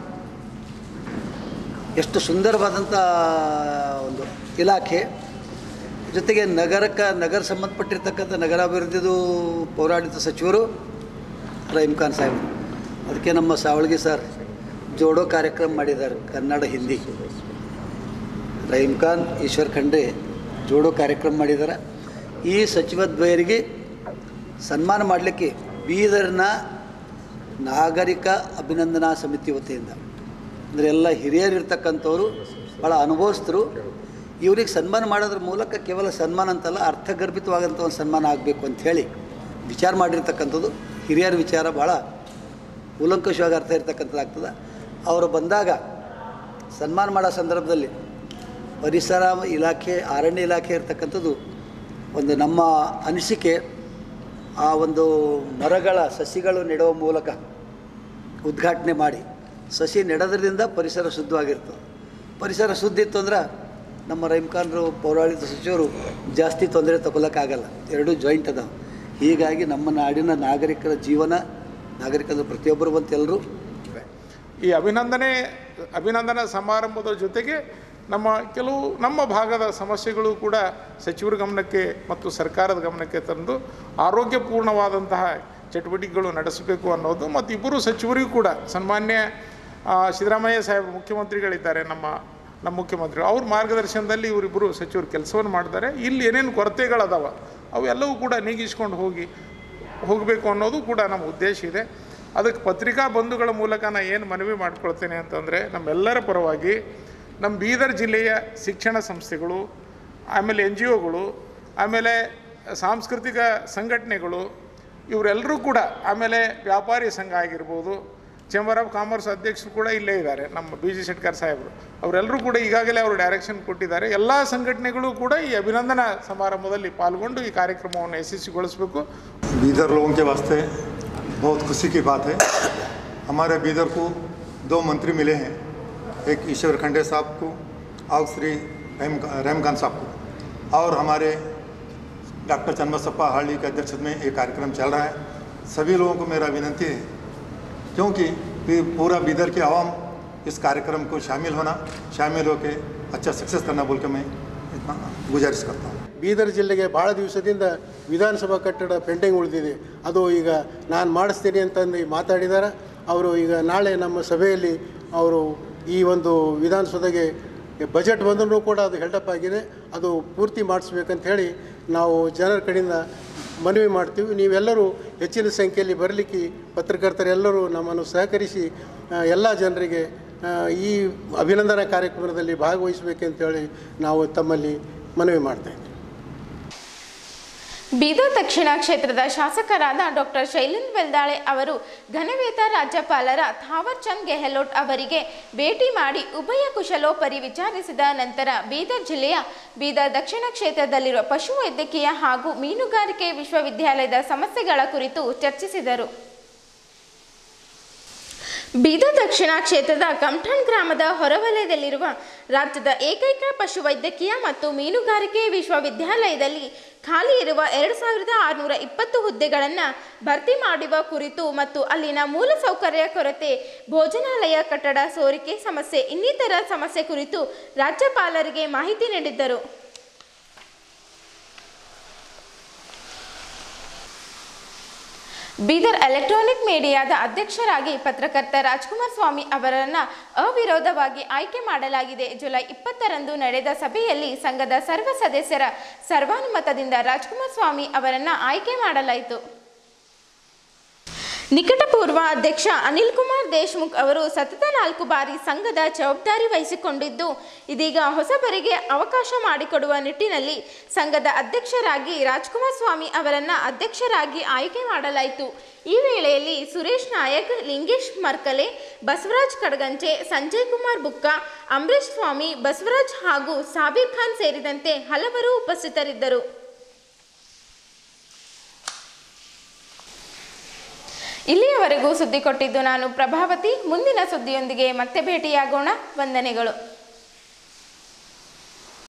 ಎಷ್ಟು ಸುಂದರವಾದಂಥ ಒಂದು ಇಲಾಖೆ ಜೊತೆಗೆ ನಗರಕ್ಕೆ ನಗರ ಸಂಬಂಧಪಟ್ಟಿರ್ತಕ್ಕಂಥ ನಗರಾಭಿವೃದ್ಧಿದು ಪೌರಾಡಳಿತ ಸಚಿವರು ರಹೀಮ್ ಖಾನ್ ಸಾಹೇಬರು ಅದಕ್ಕೆ ನಮ್ಮ ಸಾವಳಗಿ ಸರ್ ಜೋಡೋ ಕಾರ್ಯಕ್ರಮ ಮಾಡಿದ್ದಾರೆ ಕನ್ನಡ ಹಿಂದಿ ರಹೀಮ್ ಖಾನ್ ಈಶ್ವರ್ ಖಂಡ್ರೆ ಜೋಡೋ ಕಾರ್ಯಕ್ರಮ ಮಾಡಿದ್ದಾರೆ ಈ ಸಚಿವದ್ವಯರಿಗೆ ಸನ್ಮಾನ ಮಾಡಲಿಕ್ಕೆ ಬೀದರ್ನ ನಾಗರಿಕ ಅಭಿನಂದನಾ ಸಮಿತಿ ವತಿಯಿಂದ ಅಂದರೆ ಎಲ್ಲ ಹಿರಿಯರಿರ್ತಕ್ಕಂಥವ್ರು ಭಾಳ ಅನುಭವಸ್ಥರು ಇವ್ರಿಗೆ ಸನ್ಮಾನ ಮಾಡೋದ್ರ ಮೂಲಕ ಕೇವಲ ಸನ್ಮಾನ ಅಂತಲ್ಲ ಅರ್ಥಗರ್ಭಿತವಾದಂಥ ಒಂದು ಸನ್ಮಾನ ಆಗಬೇಕು ಅಂಥೇಳಿ ವಿಚಾರ ಮಾಡಿರ್ತಕ್ಕಂಥದ್ದು ಹಿರಿಯರ ವಿಚಾರ ಭಾಳ ಕೂಲಂಕಷವಾಗಿ ಅರ್ಥ ಇರ್ತಕ್ಕಂಥದ್ದಾಗ್ತದೆ ಅವರು ಬಂದಾಗ ಸನ್ಮಾನ ಮಾಡೋ ಸಂದರ್ಭದಲ್ಲಿ ಪರಿಸರ ಇಲಾಖೆ ಅರಣ್ಯ ಇಲಾಖೆ ಇರ್ತಕ್ಕಂಥದ್ದು ಒಂದು ನಮ್ಮ ಅನಿಸಿಕೆ ಆ ಒಂದು ಮರಗಳ ಸಸಿಗಳು ನೆಡುವ ಮೂಲಕ ಉದ್ಘಾಟನೆ ಮಾಡಿ ಸಸಿ ನೆಡೋದ್ರಿಂದ ಪರಿಸರ ಶುದ್ಧವಾಗಿರ್ತದೆ ಪರಿಸರ ಶುದ್ಧ ಇತ್ತು ಅಂದ್ರೆ ನಮ್ಮ ರಹೀಮ್ ಖಾನ್ರು ಪೌರಾಡಳಿತ ಸಚಿವರು ಜಾಸ್ತಿ ತೊಂದರೆ ತಗೊಳಕ್ಕಾಗಲ್ಲ ಎರಡೂ ಜಾಯಿಂಟ್ ಅದಾವೆ ಹೀಗಾಗಿ ನಮ್ಮ ನಾಡಿನ ನಾಗರಿಕರ ಜೀವನ ನಾಗರಿಕರ ಪ್ರತಿಯೊಬ್ಬರು ಬಂತು ಎಲ್ಲರೂ ಈ ಅಭಿನಂದನೆ ಅಭಿನಂದನಾ ಸಮಾರಂಭದ ಜೊತೆಗೆ ನಮ್ಮ ಕೆಲವು ನಮ್ಮ ಭಾಗದ ಸಮಸ್ಯೆಗಳು ಕೂಡ ಸಚಿವರ ಗಮನಕ್ಕೆ ಮತ್ತು ಸರ್ಕಾರದ ಗಮನಕ್ಕೆ ತಂದು ಆರೋಗ್ಯಪೂರ್ಣವಾದಂತಹ ಚಟುವಟಿಕೆಗಳು ನಡೆಸಬೇಕು ಅನ್ನೋದು ಮತ್ತು ಇಬ್ಬರು ಸಚಿವರಿಗೂ ಕೂಡ ಸನ್ಮಾನ್ಯ ಆ, ಸಿದ್ದರಾಮಯ್ಯ ಸಾಹೇಬರು ಮುಖ್ಯಮಂತ್ರಿಗಳಿದ್ದಾರೆ ನಮ್ಮ ನಮ್ಮ ಮುಖ್ಯಮಂತ್ರಿಗಳು ಅವ್ರ ಮಾರ್ಗದರ್ಶನದಲ್ಲಿ ಇವರಿಬ್ಬರು ಸಚಿವರು ಕೆಲಸವನ್ನು ಮಾಡ್ತಾರೆ ಇಲ್ಲಿ ಏನೇನು ಕೊರತೆಗಳದಾವ ಅವೆಲ್ಲವೂ ಕೂಡ ನೀಗಿಸ್ಕೊಂಡು ಹೋಗಿ ಹೋಗಬೇಕು ಅನ್ನೋದು ಕೂಡ ನಮ್ಮ ಉದ್ದೇಶ ಇದೆ ಅದಕ್ಕೆ ಪತ್ರಿಕಾ ಬಂಧುಗಳ ಮೂಲಕ ನಾನು ಏನು ಮನವಿ ಮಾಡ್ಕೊಳ್ತೇನೆ ಅಂತಂದರೆ ನಮ್ಮೆಲ್ಲರ ಪರವಾಗಿ ನಮ್ಮ ಬೀದರ್ ಜಿಲ್ಲೆಯ ಶಿಕ್ಷಣ ಸಂಸ್ಥೆಗಳು ಆಮೇಲೆ ಎನ್ ಜಿ ಒಗಳು ಆಮೇಲೆ ಸಾಂಸ್ಕೃತಿಕ ಸಂಘಟನೆಗಳು ಇವರೆಲ್ಲರೂ ಕೂಡ ಆಮೇಲೆ ವ್ಯಾಪಾರಿ ಸಂಘ ಆಗಿರ್ಬೋದು ಚೇಂಬರ್ ಆಫ್ ಕಾಮರ್ಸ್ ಅಧ್ಯಕ್ಷರು ಕೂಡ ಇಲ್ಲೇ ಇದ್ದಾರೆ ನಮ್ಮ ಬಿ ಜಿ ಶೆಟ್ಕರ್ ಸಾಹೇಬರು ಅವರೆಲ್ಲರೂ ಕೂಡ ಈಗಾಗಲೇ ಅವರು ಡೈರೆಕ್ಷನ್ ಕೊಟ್ಟಿದ್ದಾರೆ ಎಲ್ಲ ಸಂಘಟನೆಗಳು ಕೂಡ ಈ ಅಭಿನಂದನಾ ಸಮಾರಂಭದಲ್ಲಿ ಪಾಲ್ಗೊಂಡು ಈ ಕಾರ್ಯಕ್ರಮವನ್ನು ಯಶಸ್ವಿಗೊಳಿಸಬೇಕು बीदर लोगों के वास्ते बहुत खुशी की बात है हमारे बीदर को दो मंत्री मिले हैं एक ईश्वर खंडे साहब को और श्री रहम रहमखान साहब को और हमारे डॉक्टर चन्मसप्पा हाली के अध्यक्षता में ये कार्यक्रम चल रहा है सभी लोगों को मेरा विनंती है क्योंकि भी- पूरा बीदर की आवाम इस कार्यक्रम को शामिल होना शामिल होकर अच्छा सक्सेस करना बोल के मैं इतना गुजारिश करता हूँ ಬೀದರ್ ಜಿಲ್ಲೆಗೆ ಭಾಳ ದಿವಸದಿಂದ ವಿಧಾನಸಭಾ ಕಟ್ಟಡ ಪೆಂಡಿಂಗ್ ಉಳಿದಿದೆ ಅದು ಈಗ ನಾನು ಮಾಡಿಸ್ತೀನಿ ಅಂತಂದು ಮಾತಾಡಿದ್ದಾರೆ ಅವರು ಈಗ ನಾಳೆ ನಮ್ಮ ಸಭೆಯಲ್ಲಿ ಅವರು ಈ ಒಂದು ವಿಧಾನಸೌಧಗೆ ಬಜೆಟ್ ಬಂದರೂ ಕೂಡ ಅದು ಹೆಲ್ಡಪ್ ಆಗಿದೆ ಅದು ಪೂರ್ತಿ ಮಾಡಿಸ್ಬೇಕಂತ ಹೇಳಿ ನಾವು ಜನರ ಕಡೆಯಿಂದ ಮನವಿ ಮಾಡ್ತೀವಿ ನೀವೆಲ್ಲರೂ ಹೆಚ್ಚಿನ ಸಂಖ್ಯೆಯಲ್ಲಿ ಬರಲಿಕ್ಕೆ ಪತ್ರಕರ್ತರೆಲ್ಲರೂ ನಮ್ಮನ್ನು ಸಹಕರಿಸಿ ಎಲ್ಲ ಜನರಿಗೆ ಆ, ಈ ಅಭಿನಂದನಾ ಕಾರ್ಯಕ್ರಮದಲ್ಲಿ ಭಾಗವಹಿಸಬೇಕಂತೇಳಿ ನಾವು ತಮ್ಮಲ್ಲಿ ಮನವಿ ಮಾಡ್ತಾ ಇದ್ದೀವಿ ಬೀದರ್ ದಕ್ಷಿಣ ಕ್ಷೇತ್ರದ ಶಾಸಕರಾದ ಡಾಕ್ಟರ್ ಶೈಲೇಂದ್ರ ಬೆಲ್ದಾಳೆ ಅವರು ಘನವೇತ ರಾಜ್ಯಪಾಲರ ಥಾವರ್ ಚಂದ್ ಗೆಹ್ಲೋಟ್ ಅವರಿಗೆ ಭೇಟಿ ಮಾಡಿ ಉಭಯ ಕುಶಲೋಪರಿ ವಿಚಾರಿಸಿದ ನಂತರ ಬೀದರ್ ಜಿಲ್ಲೆಯ ಬೀದರ್ ದಕ್ಷಿಣ ಕ್ಷೇತ್ರದಲ್ಲಿರುವ ಪಶುವೈದ್ಯಕೀಯ ಹಾಗೂ ಮೀನುಗಾರಿಕೆ ವಿಶ್ವವಿದ್ಯಾಲಯದ ಸಮಸ್ಯೆಗಳ ಕುರಿತು ಚರ್ಚಿಸಿದರು ಬೀದರ್ ದಕ್ಷಿಣ ಕ್ಷೇತ್ರದ ಕಮಠಾಣ್ ಗ್ರಾಮದ ಹೊರವಲಯದಲ್ಲಿರುವ ರಾಜ್ಯದ ಏಕೈಕ ಪಶುವೈದ್ಯಕೀಯ ಮತ್ತು ಮೀನುಗಾರಿಕೆ ವಿಶ್ವವಿದ್ಯಾಲಯದಲ್ಲಿ ಖಾಲಿ ಇರುವ ಎರಡು ಸಾವಿರದ ಆರುನೂರ ಇಪ್ಪತ್ತು ಹುದ್ದೆಗಳನ್ನು ಭರ್ತಿ ಮಾಡುವ ಕುರಿತು ಮತ್ತು ಅಲ್ಲಿನ ಮೂಲಸೌಕರ್ಯ ಕೊರತೆ ಭೋಜನಾಲಯ ಕಟ್ಟಡ ಸೋರಿಕೆ ಸಮಸ್ಯೆ ಇನ್ನಿತರ ಸಮಸ್ಯೆ ಕುರಿತು ರಾಜ್ಯಪಾಲರಿಗೆ ಮಾಹಿತಿ ನೀಡಿದ್ದರು ಬೀದರ್ ಎಲೆಕ್ಟ್ರಾನಿಕ್ ಮೀಡಿಯಾದ ಅಧ್ಯಕ್ಷರಾಗಿ ಪತ್ರಕರ್ತ ರಾಜ್ಕುಮಾರ್ ಸ್ವಾಮಿ ಅವರನ್ನ ಅವಿರೋಧವಾಗಿ ಆಯ್ಕೆ ಮಾಡಲಾಗಿದೆ ಜುಲೈ ಇಪ್ಪತ್ತರಂದು ನಡೆದ ಸಭೆಯಲ್ಲಿ ಸಂಘದ ಸರ್ವ ಸದಸ್ಯರ ಸರ್ವಾನುಮತದಿಂದ ರಾಜ್ಕುಮಾರ್ ಸ್ವಾಮಿ ಅವರನ್ನ ಆಯ್ಕೆ ಮಾಡಲಾಯಿತು ನಿಕಟಪೂರ್ವ ಅಧ್ಯಕ್ಷ ಅನಿಲ್ ಕುಮಾರ್ ದೇಶ್ಮುಖ್ ಅವರು ಸತತ ನಾಲ್ಕು ಬಾರಿ ಸಂಘದ ಜವಾಬ್ದಾರಿ ವಹಿಸಿಕೊಂಡಿದ್ದು ಇದೀಗ ಹೊಸಬರಿಗೆ ಅವಕಾಶ ಮಾಡಿಕೊಡುವ ನಿಟ್ಟಿನಲ್ಲಿ ಸಂಘದ ಅಧ್ಯಕ್ಷರಾಗಿ ರಾಜ್ಕುಮಾರ್ ಸ್ವಾಮಿ ಅವರನ್ನ ಅಧ್ಯಕ್ಷರಾಗಿ ಆಯ್ಕೆ ಮಾಡಲಾಯಿತು ಈ ವೇಳೆಯಲ್ಲಿ ಸುರೇಶ್ ನಾಯಕ್ ಲಿಂಗೇಶ್ ಮರ್ಕಲೆ ಬಸವರಾಜ್ ಕಡಗಂಚೆ ಸಂಜಯ್ ಕುಮಾರ್ ಬುಕ್ಕ ಅಂಬರೀಶ್ ಸ್ವಾಮಿ ಬಸವರಾಜ್ ಹಾಗೂ ಸಾಬೀರ್ ಖಾನ್ ಸೇರಿದಂತೆ ಹಲವರು ಉಪಸ್ಥಿತರಿದ್ದರು ಇಲ್ಲಿಯವರೆಗೂ ಸುದ್ದಿ ಕೊಟ್ಟಿದ್ದು ನಾನು ಪ್ರಭಾವತಿ ಮುಂದಿನ ಸುದ್ದಿಯೊಂದಿಗೆ ಮತ್ತೆ ಭೇಟಿಯಾಗೋಣ ವಂದನೆಗಳು